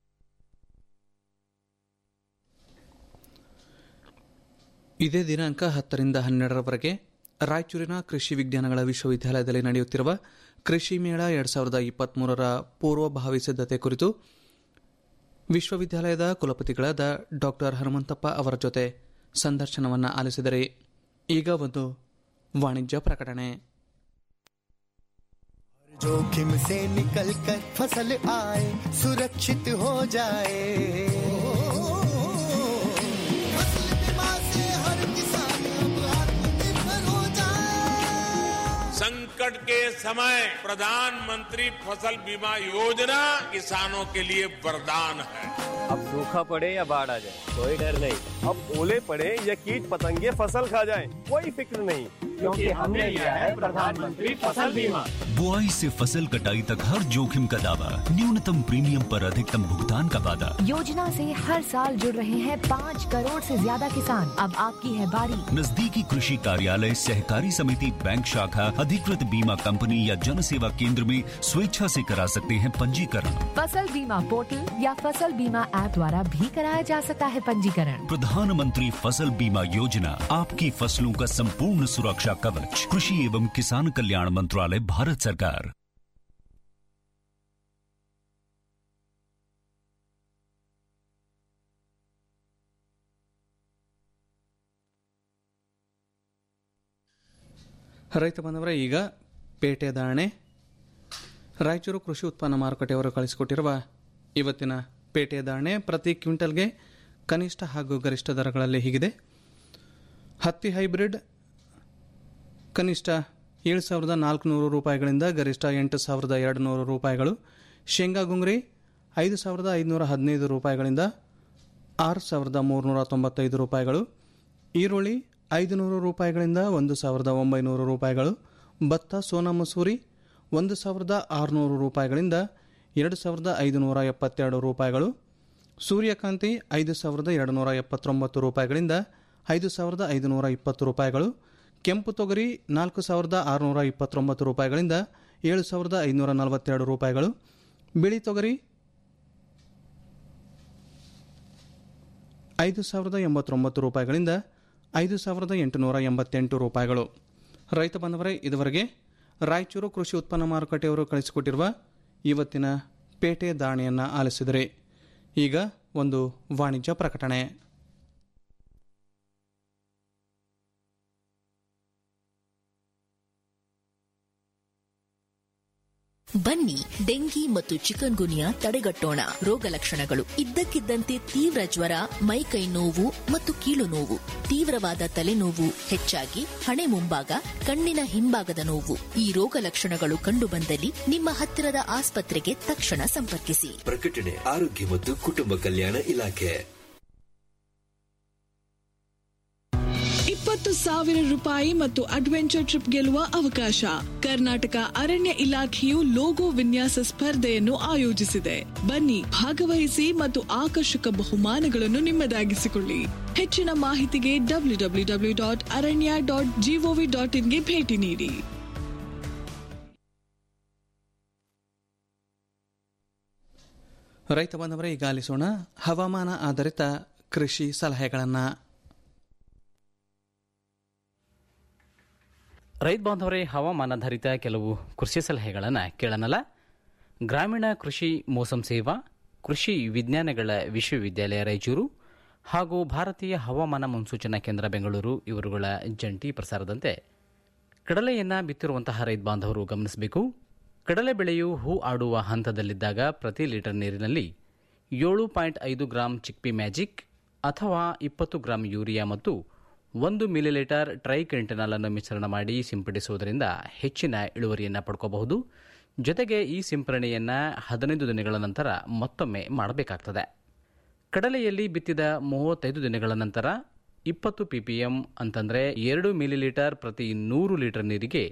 Speaker 7: ಇದೇ ದಿನಾಂಕ ಹತ್ತರಿಂದ ಹನ್ನೆರಡರವರೆಗೆ ರಾಯಚೂರಿನ ಕೃಷಿ ವಿಜ್ಞಾನಗಳ ವಿಶ್ವವಿದ್ಯಾಲಯದಲ್ಲಿ ನಡೆಯುತ್ತಿರುವ ಕೃಷಿ ಮೇಳ ಎರಡ್ ಸಾವಿರದ ಇಪ್ಪತ್ಮೂರರ ಪೂರ್ವಭಾವಿ ಸಿದ್ಧತೆ ಕುರಿತು ವಿಶ್ವವಿದ್ಯಾಲಯದ ಕುಲಪತಿಗಳಾದ ಡಾಕ್ಟರ್ ಹನುಮಂತಪ್ಪ ಅವರ ಜೊತೆ ಸಂದರ್ಶನವನ್ನು ಆಲಿಸಿದರೆ ಈಗ ಒಂದು ವಾಣಿಜ್ಯ ಪ್ರಕಟಣೆ
Speaker 11: जोखिम से निकल कर फसल आए सुरक्षित हो जाए फसल बीमा से हर किसान अब आत्मनिर्भर हो जाए
Speaker 15: संकट के समय प्रधानमंत्री फसल बीमा योजना किसानों के लिए वरदान है
Speaker 16: अब सूखा पड़े या बाढ़ आ जाए कोई डर नहीं अब ओले पड़े या कीट पतंगे फसल खा जाए कोई फिक्र नहीं
Speaker 17: क्योंकि हमने लिया है प्रधानमंत्री फसल बीमा
Speaker 18: बुआई से फसल कटाई तक हर जोखिम का दावा न्यूनतम प्रीमियम पर अधिकतम भुगतान का वादा
Speaker 19: योजना से हर साल जुड़ रहे हैं पाँच करोड़ से ज्यादा किसान अब आपकी है बारी
Speaker 18: नजदीकी कृषि कार्यालय सहकारी समिति बैंक शाखा अधिकृत बीमा कंपनी या जन सेवा केंद्र में स्वेच्छा से करा सकते हैं पंजीकरण
Speaker 19: फसल बीमा पोर्टल या फसल बीमा ऐप द्वारा भी कराया जा सकता है पंजीकरण
Speaker 18: प्रधानमंत्री फसल बीमा योजना आपकी फसलों का संपूर्ण सुरक्षा कवच कृषि एवं किसान कल्याण मंत्रालय भारत सरकार
Speaker 7: ರೈತ ಬಂದವರೇ ಈಗ ಪೇಟೆ ಧಾರಣೆ ರಾಯಚೂರು ಕೃಷಿ ಉತ್ಪನ್ನ ಮಾರುಕಟ್ಟೆಯವರು ಕಳಿಸಿಕೊಟ್ಟಿರುವ ಇವತ್ತಿನ ಪೇಟೆ ಧಾರಣೆ ಪ್ರತಿ ಕ್ವಿಂಟಲ್ಗೆ ಕನಿಷ್ಠ ಹಾಗೂ ಗರಿಷ್ಠ ದರಗಳಲ್ಲಿ ಹೀಗಿದೆ ಹತ್ತಿ ಹೈಬ್ರಿಡ್ ಕನಿಷ್ಠ ಏಳು ಸಾವಿರದ ನಾಲ್ಕುನೂರು ರೂಪಾಯಿಗಳಿಂದ ಗರಿಷ್ಠ ಎಂಟು ಸಾವಿರದ ಎರಡು ನೂರು ರೂಪಾಯಿಗಳು ಶೇಂಗಾ ಗುಂಗ್ರಿ ಐದು ಸಾವಿರದ ಐದುನೂರ ಹದಿನೈದು ರೂಪಾಯಿಗಳಿಂದ ಆರು ಸಾವಿರದ ಮೂರುನೂರ ತೊಂಬತ್ತೈದು ರೂಪಾಯಿಗಳು ಈರುಳ್ಳಿ ಐದು ನೂರು ರೂಪಾಯಿಗಳಿಂದ ಒಂದು ಸಾವಿರದ ಒಂಬೈನೂರು ರೂಪಾಯಿಗಳು ಭತ್ತ ಸೋನಾ ಮಸೂರಿ ಒಂದು ಸಾವಿರದ ಆರುನೂರು ರೂಪಾಯಿಗಳಿಂದ ಎರಡು ಸಾವಿರದ ಐದುನೂರ ಎಪ್ಪತ್ತೆರಡು ರೂಪಾಯಿಗಳು ಸೂರ್ಯಕಾಂತಿ ಐದು ಸಾವಿರದ ಎರಡು ನೂರ ಎಪ್ಪತ್ತೊಂಬತ್ತು ರೂಪಾಯಿಗಳಿಂದ ಐದು ಸಾವಿರದ ಐದುನೂರ ಇಪ್ಪತ್ತು ರೂಪಾಯಿಗಳು ಕೆಂಪು ತೊಗರಿ ನಾಲ್ಕು ಸಾವಿರದ ಆರುನೂರ ಇಪ್ಪತ್ತೊಂಬತ್ತು ರೂಪಾಯಿಗಳಿಂದ ಏಳು ಸಾವಿರದ ಐದುನೂರ ನಲವತ್ತೆರಡು ರೂಪಾಯಿಗಳು ಬಿಳಿ ತೊಗರಿ ಐದು ಸಾವಿರದ ಎಂಬತ್ತೊಂಬತ್ತು ರೂಪಾಯಿಗಳಿಂದ ಐದು ಸಾವಿರದ ಎಂಟುನೂರ ಎಂಬತ್ತೆಂಟು ರೂಪಾಯಿಗಳು ರೈತ ಬಂದವರೇ ಇದುವರೆಗೆ ರಾಯಚೂರು ಕೃಷಿ ಉತ್ಪನ್ನ ಮಾರುಕಟ್ಟೆಯವರು ಕಳಿಸಿಕೊಟ್ಟಿರುವ ಇವತ್ತಿನ ಪೇಟೆ ದಾಣಿಯನ್ನು ಆಲಿಸಿದರೆ ಈಗ ಒಂದು ವಾಣಿಜ್ಯ ಪ್ರಕಟಣೆ
Speaker 20: ಬನ್ನಿ ಡೆಂಗಿ ಮತ್ತು ಚಿಕನ್ ಗುನಿಯಾ ತಡೆಗಟ್ಟೋಣ ರೋಗ ಲಕ್ಷಣಗಳು ಇದ್ದಕ್ಕಿದ್ದಂತೆ ತೀವ್ರ ಜ್ವರ ಮೈಕೈ ನೋವು ಮತ್ತು ಕೀಲು ನೋವು ತೀವ್ರವಾದ ತಲೆನೋವು ಹೆಚ್ಚಾಗಿ ಹಣೆ ಮುಂಭಾಗ ಕಣ್ಣಿನ ಹಿಂಭಾಗದ ನೋವು ಈ ರೋಗ ಲಕ್ಷಣಗಳು ಕಂಡುಬಂದಲ್ಲಿ ನಿಮ್ಮ ಹತ್ತಿರದ ಆಸ್ಪತ್ರೆಗೆ ತಕ್ಷಣ ಸಂಪರ್ಕಿಸಿ
Speaker 21: ಪ್ರಕಟಣೆ ಆರೋಗ್ಯ ಮತ್ತು ಕುಟುಂಬ ಕಲ್ಯಾಣ ಇಲಾಖೆ
Speaker 2: ಇಪ್ಪತ್ತು ಸಾವಿರ ರೂಪಾಯಿ ಮತ್ತು ಅಡ್ವೆಂಚರ್ ಟ್ರಿಪ್ ಗೆಲ್ಲುವ ಅವಕಾಶ ಕರ್ನಾಟಕ ಅರಣ್ಯ ಇಲಾಖೆಯು ಲೋಗೋ ವಿನ್ಯಾಸ ಸ್ಪರ್ಧೆಯನ್ನು ಆಯೋಜಿಸಿದೆ ಬನ್ನಿ ಭಾಗವಹಿಸಿ ಮತ್ತು ಆಕರ್ಷಕ ಬಹುಮಾನಗಳನ್ನು ನಿಮ್ಮದಾಗಿಸಿಕೊಳ್ಳಿ ಹೆಚ್ಚಿನ ಮಾಹಿತಿಗೆ W W W dot aranya dot G O V dot ಇನ್ಗೆ ಭೇಟಿ ನೀಡಿ
Speaker 7: ರೈತ ಬಾಂಧವರೇ ಈಗ ಆಲಿಸೋಣ ಹವಾಮಾನ ಆಧಾರಿತ ಕೃಷಿ ಸಲಹೆಗಳನ್ನು
Speaker 22: ರೈತ ಬಾಂಧವರೇ ಹವಾಮಾನಾಧಾರಿತ ಕೆಲವು ಕೃಷಿ ಸಲಹೆಗಳನ್ನು ಕೇಳೋಣಲ್ಲ ಗ್ರಾಮೀಣ ಕೃಷಿ ಮೋಸಂ ಸೇವಾ ಕೃಷಿ ವಿಜ್ಞಾನಗಳ ವಿಶ್ವವಿದ್ಯಾಲಯ ರಾಯಚೂರು ಹಾಗೂ ಭಾರತೀಯ ಹವಾಮಾನ ಮುನ್ಸೂಚನಾ ಕೇಂದ್ರ ಬೆಂಗಳೂರು ಇವರುಗಳ ಜಂಟಿ ಪ್ರಸಾರದಂತೆ ಕಡಲೆಯನ್ನು ಬಿತ್ತಿರುವಂತಹ ರೈತ ಬಾಂಧವರು ಗಮನಿಸಬೇಕು ಕಡಲೆ ಬೆಳೆಯು ಹೂ ಆಡುವ ಹಂತದಲ್ಲಿದ್ದಾಗ ಪ್ರತಿ ಲೀಟರ್ ನೀರಿನಲ್ಲಿ ಏಳು ಪಾಯಿಂಟ್ ಐದು ಗ್ರಾಂ ಚಿಕ್ಪಿ ಮ್ಯಾಜಿಕ್ ಅಥವಾ ಇಪ್ಪತ್ತು ಗ್ರಾಂ ಯೂರಿಯಾ ಮತ್ತು ಒಂದು ಮಿಲಿಲೀಟರ್ ಟ್ರೈಕೆಂಟನಾಲ್ ಅನ್ನು ಮಿಶ್ರಣ ಮಾಡಿ ಸಿಂಪಡಿಸುವುದರಿಂದ ಹೆಚ್ಚಿನ ಇಳುವರಿಯನ್ನು ಪಡ್ಕೋಬಹುದು ಜೊತೆಗೆ ಈ ಸಿಂಪರಣೆಯನ್ನು ಹದಿನೈದು ದಿನಗಳ ನಂತರ ಮತ್ತೊಮ್ಮೆ ಮಾಡಬೇಕಾಗ್ತದೆ ಕಡಲೆಯಲ್ಲಿ ಬಿತ್ತಿದ ಮೂವತ್ತೈದು ದಿನಗಳ ನಂತರ ಇಪ್ಪತ್ತು ಪಿಪಿಎಂ ಅಂತಂದರೆ ಎರಡು ಮಿಲಿಲೀಟರ್ ಪ್ರತಿ ನೂರು ಲೀಟರ್ ನೀರಿಗೆ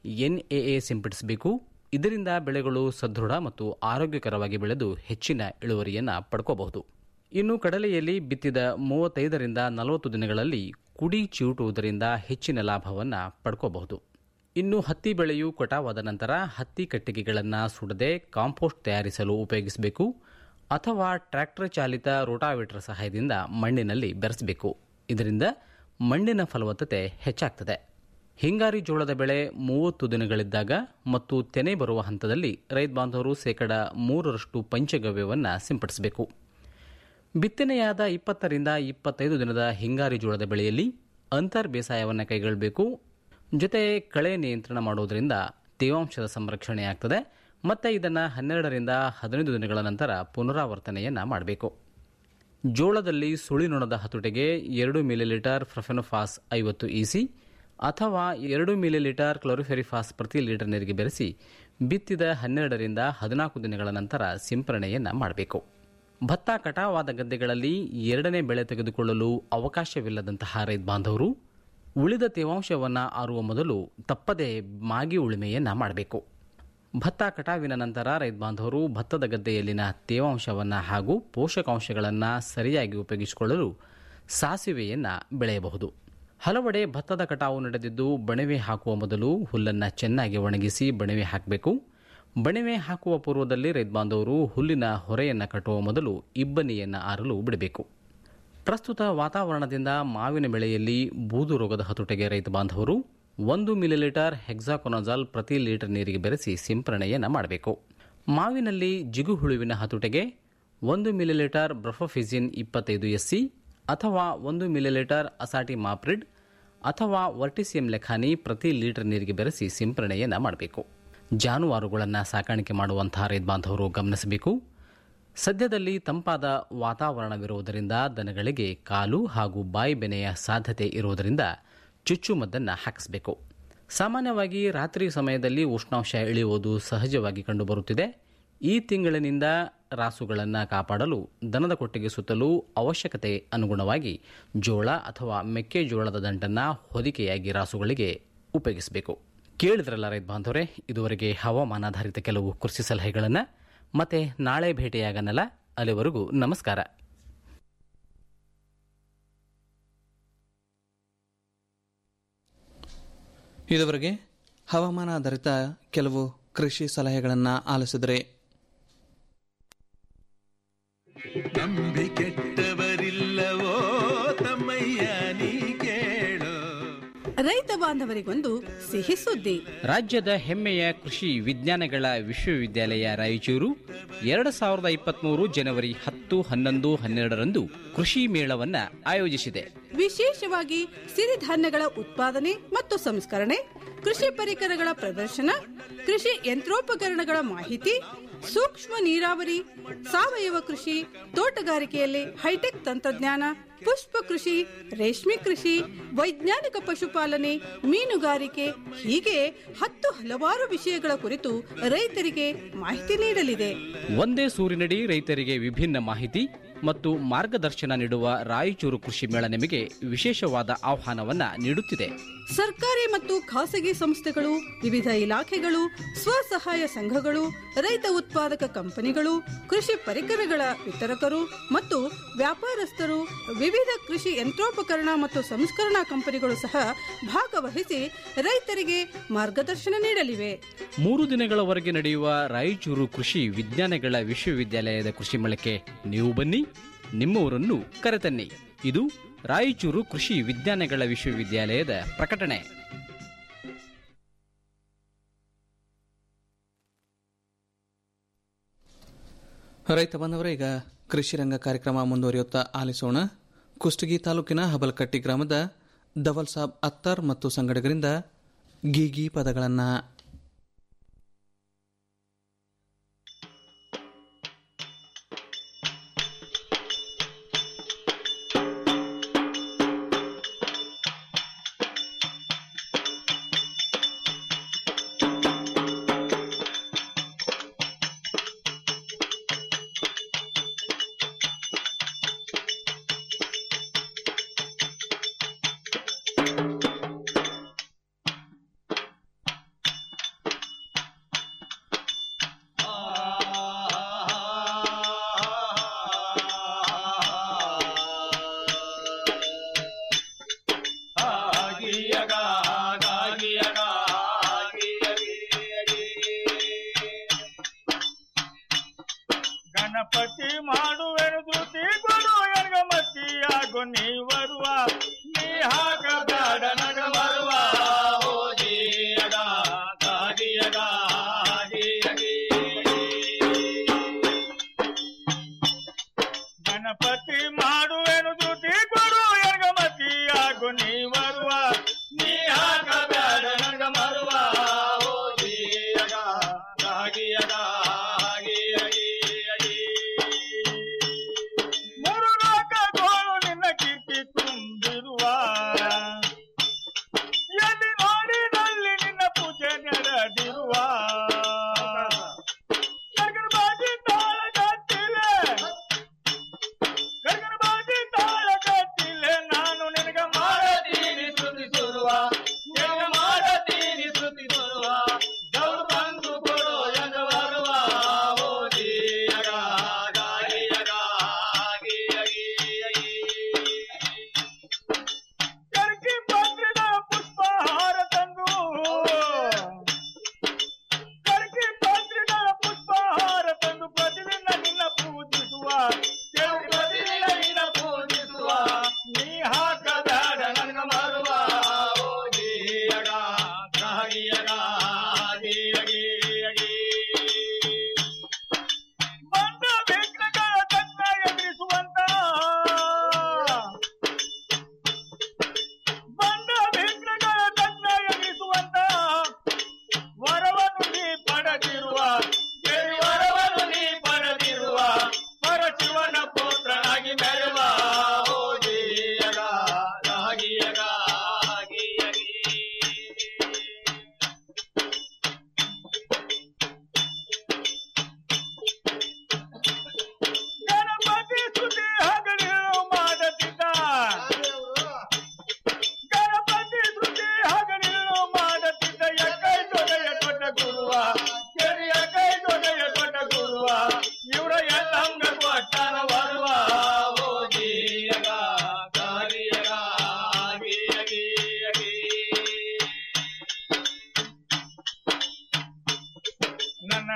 Speaker 22: ಎನ್ಎಎ ಸಿಂಪಡಿಸಬೇಕು ಇದರಿಂದ ಬೆಳೆಗಳು ಸದೃಢ ಮತ್ತು ಆರೋಗ್ಯಕರವಾಗಿ ಬೆಳೆದು ಹೆಚ್ಚಿನ ಇಳುವರಿಯನ್ನು ಪಡ್ಕೋಬಹುದು ಇನ್ನು ಕಡಲೆಯಲ್ಲಿ ಬಿತ್ತಿದ ಮೂವತ್ತೈದರಿಂದ ನಲವತ್ತು ದಿನಗಳಲ್ಲಿ ಕುಡಿ ಚಿವುಟುವುದರಿಂದ ಹೆಚ್ಚಿನ ಲಾಭವನ್ನು ಪಡ್ಕೋಬಹುದು ಇನ್ನು ಹತ್ತಿ ಬೆಳೆಯು ಕಟಾವಾದ ನಂತರ ಹತ್ತಿ ಕಟ್ಟಿಗೆಗಳನ್ನು ಸುಡದೆ ಕಾಂಪೋಸ್ಟ್ ತಯಾರಿಸಲು ಉಪಯೋಗಿಸಬೇಕು ಅಥವಾ ಟ್ರ್ಯಾಕ್ಟರ್ ಚಾಲಿತ ರೋಟಾವೇಟರ್ ಸಹಾಯದಿಂದ ಮಣ್ಣಿನಲ್ಲಿ ಬೆರೆಸಬೇಕು ಇದರಿಂದ ಮಣ್ಣಿನ ಫಲವತ್ತತೆ ಹೆಚ್ಚಾಗ್ತದೆ ಹಿಂಗಾರಿ ಜೋಳದ ಬೆಳೆ ಮೂವತ್ತು ದಿನಗಳಿದ್ದಾಗ ಮತ್ತು ತೆನೆ ಬರುವ ಹಂತದಲ್ಲಿ ರೈತ ಬಾಂಧವರು ಶೇಕಡ ಮೂರರಷ್ಟು ಪಂಚಗವ್ಯವನ್ನು ಸಿಂಪಡಿಸಬೇಕು ಬಿತ್ತನೆಯಾದ ಇಪ್ಪತ್ತರಿಂದ ಇಪ್ಪತ್ತೈದು ದಿನದ ಹಿಂಗಾರಿ ಜೋಳದ ಬೆಳೆಯಲ್ಲಿ ಅಂತರ್ ಬೇಸಾಯವನ್ನು ಕೈಗೊಳ್ಳಬೇಕು ಜೊತೆ ಕಳೆ ನಿಯಂತ್ರಣ ಮಾಡುವುದರಿಂದ ತೇವಾಂಶದ ಸಂರಕ್ಷಣೆ ಆಗ್ತದೆ ಮತ್ತು ಇದನ್ನು ಹನ್ನೆರಡರಿಂದ ಹದಿನೈದು ದಿನಗಳ ನಂತರ ಪುನರಾವರ್ತನೆಯನ್ನು ಮಾಡಬೇಕು ಜೋಳದಲ್ಲಿ ಸುಳಿನೊಣದ ಹತೋಟಿಗೆ ಎರಡು ಮಿಲಿಲೀಟರ್ ಫ್ರಫೆನೋಫಾಸ್ ಐವತ್ತು ಇಸಿ ಅಥವಾ ಎರಡು ಮಿಲಿಲೀಟರ್ ಕ್ಲೋರಿಫೆರಿಫಾಸ್ ಪ್ರತಿ ಲೀಟರ್ ನೀರಿಗೆ ಬೆರೆಸಿ ಬಿತ್ತಿದ ಹನ್ನೆರಡರಿಂದ ಹದಿನಾಲ್ಕು ದಿನಗಳ ನಂತರ ಸಿಂಪರಣೆಯನ್ನು ಮಾಡಬೇಕು ಭತ್ತ ಕಟಾವಾದ ಗದ್ದೆಗಳಲ್ಲಿ ಎರಡನೇ ಬೆಳೆ ತೆಗೆದುಕೊಳ್ಳಲು ಅವಕಾಶವಿಲ್ಲದಂತಹ ರೈತ ಬಾಂಧವರು ಉಳಿದ ತೇವಾಂಶವನ್ನು ಆರುವ ಮೊದಲು ತಪ್ಪದೆ ಮಾಗಿ ಉಳುಮೆಯನ್ನು ಮಾಡಬೇಕು ಭತ್ತ ಕಟಾವಿನ ನಂತರ ರೈತ ಬಾಂಧವರು ಭತ್ತದ ಗದ್ದೆಯಲ್ಲಿನ ತೇವಾಂಶವನ್ನು ಹಾಗೂ ಪೋಷಕಾಂಶಗಳನ್ನು ಸರಿಯಾಗಿ ಉಪಯೋಗಿಸಿಕೊಳ್ಳಲು ಸಾಸಿವೆಯನ್ನು ಬೆಳೆಯಬಹುದು ಹಲವೆಡೆ ಭತ್ತದ ಕಟಾವು ನಡೆದಿದ್ದು ಬಣವೆ ಹಾಕುವ ಮೊದಲು ಹುಲ್ಲನ್ನು ಚೆನ್ನಾಗಿ ಒಣಗಿಸಿ ಬಣವೆ ಹಾಕಬೇಕು ಬಣವೆ ಹಾಕುವ ಪೂರ್ವದಲ್ಲಿ ರೈತ ಬಾಂಧವರು ಹುಲ್ಲಿನ ಹೊರೆಯನ್ನು ಕಟ್ಟುವ ಮೊದಲು ಇಬ್ಬನಿಯನ್ನು ಆರಲು ಬಿಡಬೇಕು ಪ್ರಸ್ತುತ ವಾತಾವರಣದಿಂದ ಮಾವಿನ ಬೆಳೆಯಲ್ಲಿ ಬೂದು ರೋಗದ ಹತೋಟಿಗೆ ರೈತ ಬಾಂಧವರು ಒಂದು ಮಿಲಿಲೀಟರ್ ಹೆಕ್ಸಾಕೊನಜಾಲ್ ಪ್ರತಿ ಲೀಟರ್ ನೀರಿಗೆ ಬೆರೆಸಿ ಸಿಂಪರಣೆಯನ್ನು ಮಾಡಬೇಕು ಮಾವಿನಲ್ಲಿ ಜಿಗುಹುಳುವಿನ ಹತೋಟಿಗೆ ಒಂದು ಮಿಲಿಲೀಟರ್ ಬ್ರಫೋಫಿಸಿನ್ ಇಪ್ಪತ್ತೈದು ಎಸ್ಸಿ ಅಥವಾ ಒಂದು ಮಿಲಿಲೀಟರ್ ಅಸಾಟಿ ಮಾಪ್ರಿಡ್ ಅಥವಾ ವರ್ಟಿಸಿಯಂ ಲೆಖಾನಿ ಪ್ರತಿ ಲೀಟರ್ ನೀರಿಗೆ ಬೆರೆಸಿ ಸಿಂಪರಣೆಯನ್ನು ಮಾಡಬೇಕು ಜಾನುವಾರುಗಳನ್ನು ಸಾಕಾಣಿಕೆ ಮಾಡುವಂತಹ ರೈತ ಬಾಂಧವರು ಗಮನಿಸಬೇಕು ಸದ್ಯದಲ್ಲಿ ತಂಪಾದ ವಾತಾವರಣವಿರುವುದರಿಂದ ದನಗಳಿಗೆ ಕಾಲು ಹಾಗೂ ಬಾಯಿ ಬೆನೆಯ ಸಾಧ್ಯತೆ ಇರುವುದರಿಂದ ಚುಚ್ಚುಮದ್ದನ್ನು ಹಾಕಿಸಬೇಕು ಸಾಮಾನ್ಯವಾಗಿ ರಾತ್ರಿ ಸಮಯದಲ್ಲಿ ಉಷ್ಣಾಂಶ ಇಳಿಯುವುದು ಸಹಜವಾಗಿ ಕಂಡುಬರುತ್ತಿದೆ ಈ ತಿಂಗಳಿನಿಂದ ರಾಸುಗಳನ್ನು ಕಾಪಾಡಲು ದನದ ಕೊಟ್ಟಿಗೆ ಸುತ್ತಲೂ ಅವಶ್ಯಕತೆ ಅನುಗುಣವಾಗಿ ಜೋಳ ಅಥವಾ ಮೆಕ್ಕೆಜೋಳದ ದಂಟನ್ನು ಹೊದಿಕೆಯಾಗಿ ರಾಸುಗಳಿಗೆ ಉಪಯೋಗಿಸಬೇಕು ಕೇಳಿದ್ರಲ್ಲ ರೈತ ಬಾಂಧವರೇ ಇದುವರೆಗೆ ಹವಾಮಾನಾಧಾರಿತ ಕೆಲವು ಕೃಷಿ ಸಲಹೆಗಳನ್ನು ಮತ್ತೆ ನಾಳೆ ಭೇಟಿಯಾಗನಲ್ಲ ಅಲ್ಲಿವರೆಗೂ ನಮಸ್ಕಾರ
Speaker 7: ಇದುವರೆಗೆ ಹವಾಮಾನ ಆಧಾರಿತ ಕೆಲವು ಕೃಷಿ ಸಲಹೆಗಳನ್ನು ಆಲಿಸಿದರೆ
Speaker 1: ನಂಬಿ ಕೆಟ್ಟವರಿಲ್ಲವೋ ತಮ್ಮಯ್ಯ ನೀ ಕೇಳೋ
Speaker 3: ರೈತ ಬಾಂಧವರಿಗೊಂದು ಸಿಹಿ ಸುದ್ದಿ
Speaker 22: ರಾಜ್ಯದ ಹೆಮ್ಮೆಯ ಕೃಷಿ ವಿಜ್ಞಾನಗಳ ವಿಶ್ವವಿದ್ಯಾಲಯ ರಾಯಚೂರು ಎರಡು ಸಾವಿರದ ಇಪ್ಪತ್ಮೂರು ಜನವರಿ ಹತ್ತು ಹನ್ನೊಂದು ಹನ್ನೆರಡರಂದು ಕೃಷಿ ಮೇಳವನ್ನ ಆಯೋಜಿಸಿದೆ
Speaker 3: ವಿಶೇಷವಾಗಿ ಸಿರಿಧಾನ್ಯಗಳ ಉತ್ಪಾದನೆ ಮತ್ತು ಸಂಸ್ಕರಣೆ ಕೃಷಿ ಪರಿಕರಗಳ ಪ್ರದರ್ಶನ ಕೃಷಿ ಯಂತ್ರೋಪಕರಣಗಳ ಮಾಹಿತಿ ಸೂಕ್ಷ್ಮ ನೀರಾವರಿ ಸಾವಯವ ಕೃಷಿ ತೋಟಗಾರಿಕೆಯಲ್ಲಿ ಹೈಟೆಕ್ ತಂತ್ರಜ್ಞಾನ ಪುಷ್ಪ ಕೃಷಿ ರೇಷ್ಮೆ ಕೃಷಿ ವೈಜ್ಞಾನಿಕ ಪಶುಪಾಲನೆ ಮೀನುಗಾರಿಕೆ ಹೀಗೆ ಹತ್ತು ಹಲವಾರು ವಿಷಯಗಳ ಕುರಿತು ರೈತರಿಗೆ ಮಾಹಿತಿ ನೀಡಲಿದೆ
Speaker 22: ಒಂದೇ ಸೂರಿನಡಿ ರೈತರಿಗೆ ವಿಭಿನ್ನ ಮಾಹಿತಿ ಮತ್ತು ಮಾರ್ಗದರ್ಶನ ನೀಡುವ ರಾಯಚೂರು ಕೃಷಿ ಮೇಳ ನಿಮಗೆ ವಿಶೇಷವಾದ ಆಹ್ವಾನವನ್ನ ನೀಡುತ್ತಿದೆ
Speaker 3: ಸರ್ಕಾರಿ ಮತ್ತು ಖಾಸಗಿ ಸಂಸ್ಥೆಗಳು ವಿವಿಧ ಇಲಾಖೆಗಳು ಸ್ವಸಹಾಯ ಸಂಘಗಳು ರೈತ ಉತ್ಪಾದಕ ಕಂಪನಿಗಳು ಕೃಷಿ ಪರಿಕರಗಳ ವಿತರಕರು ಮತ್ತು ವ್ಯಾಪಾರಸ್ಥರು ವಿವಿಧ ಕೃಷಿ ಯಂತ್ರೋಪಕರಣ ಮತ್ತು ಸಂಸ್ಕರಣಾ ಕಂಪನಿಗಳು ಸಹ ಭಾಗವಹಿಸಿ ರೈತರಿಗೆ ಮಾರ್ಗದರ್ಶನ ನೀಡಲಿವೆ
Speaker 22: ಮೂರು ದಿನಗಳವರೆಗೆ ನಡೆಯುವ ರಾಯಚೂರು ಕೃಷಿ ವಿಜ್ಞಾನಗಳ ವಿಶ್ವವಿದ್ಯಾಲಯದ ಕೃಷಿ ಮೇಳಕ್ಕೆ ನೀವು ಬನ್ನಿ ನಿಮ್ಮವರನ್ನು ಕರೆತನ್ನಿ ಇದು ರಾಯಚೂರು ಕೃಷಿ ವಿಜ್ಞಾನಗಳ ವಿಶ್ವವಿದ್ಯಾಲಯದ ಪ್ರಕಟಣೆ
Speaker 7: ರೈತ ಬಂದವರ ಈಗ ಕೃಷಿ ರಂಗ ಕಾರ್ಯಕ್ರಮ ಮುಂದುವರಿಯುತ್ತಾ ಆಲಿಸೋಣ ಕುಷ್ಟಗಿ ತಾಲೂಕಿನ ಹಬಲ್ಕಟ್ಟಿ ಗ್ರಾಮದ ದವಲ್ ಸಾಬ್ ಅತ್ತಾರ್ ಮತ್ತು ಸಂಗಡಿಗರಿಂದ ಗೀಗಿ ಪದಗಳನ್ನು
Speaker 1: ಗಣಪತಿ ಮಾಡುವೆನು ದುತಿ ಕೊಡು ಎರ್ಗ ಮತ್ತಿಯಾಗು ನೀ ಬರುವ ನೀ ಹಾಕಬೇಡ ನಗ ಬರುವ ಓದಿಯಗ ಗಾದಿಯಗ ಗಣಪತಿ ಮಾಡುವೆನು ದುತಿ ಕೊಡು ಎರ್ಗ ಮತ್ತಿಯಾಗು ನೀ ಬರುವ ನೀ ಹಾಕಬೇಡ ನಗ ಬರುವ ಓದಿಯಗ ಗಾಗಿಯಗ ಮೂರು ಲೋಕಗಳು ನಿನ್ನ ಕೀರ್ತಿ ತುಂಬಿರುವ ಎಲ್ಲಿ ನೋಡಿದಲ್ಲಿ ನಿನ್ನ ಪೂಜೆ ನಡೆದಿರುವ ಗರ್ಗನಬಾಜಿ ತಾಳ ಕಟ್ಟಿಲೆ ಗರ್ಗನಬಾಜಿ ತಾಳ ಕಟ್ಟಿಲೆ ನಾನು ನಿನಗೆ ಮಾಡತೀನಿ ಸ್ತುತಿ ಸುರ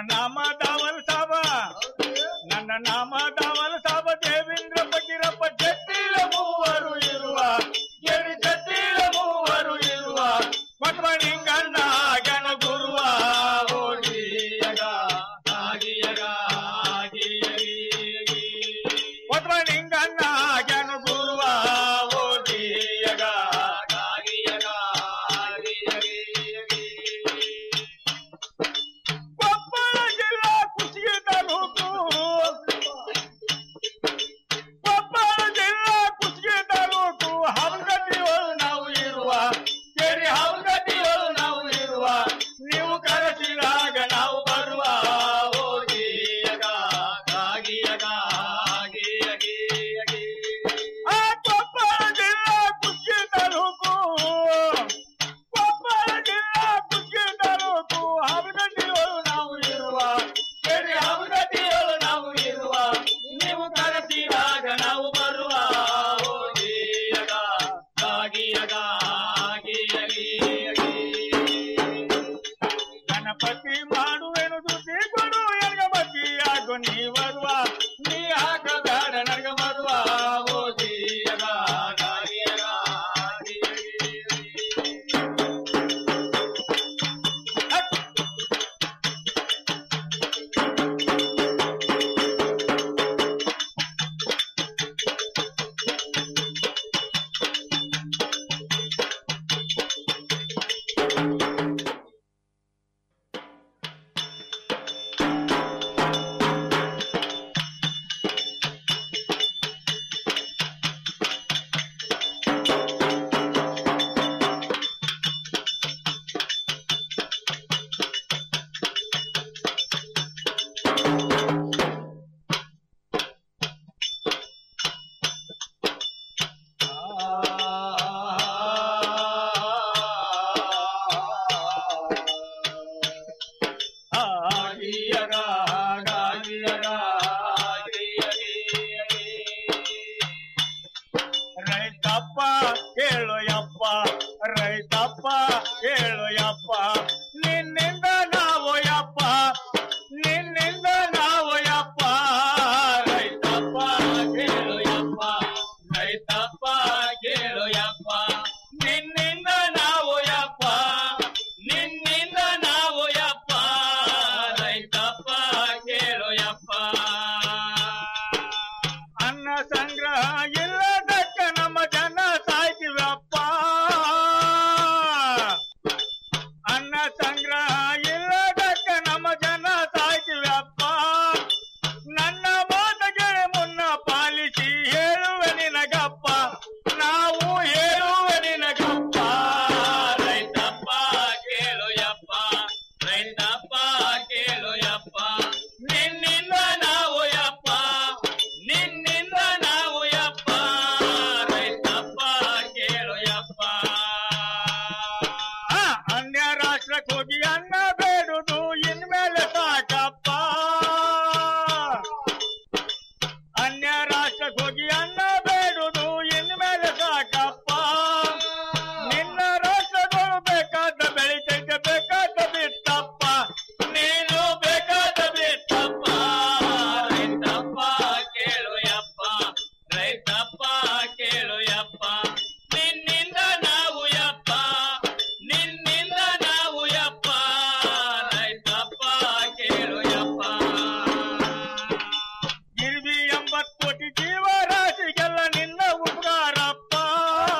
Speaker 1: ನಾಮ ದಾವಲ್ ಸಾಬ ನನ್ನ ನಾಮ ದಾವಲ್ ಸಾಬ ದೇವೇಂದ್ರ ಫಕೀರಪ್ಪ ಜಟ್ಟಿಲ ಮೂವರು ಇರುವ ಗೆರಿ ಜಟ್ಟಿಲ ಮೂವರು ಇರುವ ಕೊಟ್ಮಣಿಂಗಣ್ಣ ಗಣ ಗುರುವ ಹೋಗಿಯಗ ಆಗಿಯಗ ಆಗಿಯಗಿ ಕೊಟ್ಮಣಿಂಗಣ್ಣ ಗಣ ಗುರುವ ಹೋಗಿಯಗ ಆಗಿಯಗ ಆಗಿಯಗಿ ಕೊಪ್ಪಳ ಜಿಲ್ಲಾ ಕುಸಿಗೆ ತಾಲೂಕು ಕೊಪ್ಪಳ ಜಿಲ್ಲಾ ಕುಸಿಗೆ ತಾಲೂಕು ಹವಗಟ್ಟಿಯೊಳು ನಾವು ಇರುವ ಕೇಳಿ ಹವಗಟ್ಟಿಯೊಳು ನಾವು ಇರುವ ನೀವು ಕರೆಸಿದಾಗ ನಾವು ಬರುವ ಹೋಗಿಯಗ ಆಗಿಯಗ ಆಗಿಯಗಿ ಆ ಕೊಪ್ಪಳ ಜಿಲ್ಲಾ ಕುಸಿಗೆ ತಾಲೂಕು ಕೊಪ್ಪಳ ಜಿಲ್ಲಾ ಕುಸಿಗೆ ತಾಲೂಕು ಹವಗಟ್ಟಿಯೊಳು ನಾವು ಇರುವ ಕೇಳಿ ಹವಗಟ್ಟಿಯೊಳು ನಾವು ಇರುವ ನೀವು ಕರೆಸಿದಾಗ ನಾವು ಬರುವ ಹೋಗಿಯಗ ಆಗಿಯಗ ಆಗಿಯಗಿ ಗಣಪತಿ ಮಾಡುವೆನು ದುಡ್ಡಿ ಕೊಡು ಎಲ್ಗಮತಿ ಆಗು ನೀ ಬರುವ ನೀ ಹಾಕಬೇಡ ನರ್ಗ ಬರುವ ಹೋಗಿಯಗ ಆಗಿಯಗ ಆಗಿಯಗ ಆಗಿಯಗ ರೈತಪ್ಪ ಕೇಳು ಯಪ್ಪ ರೈತಪ್ಪ ಕೇಳು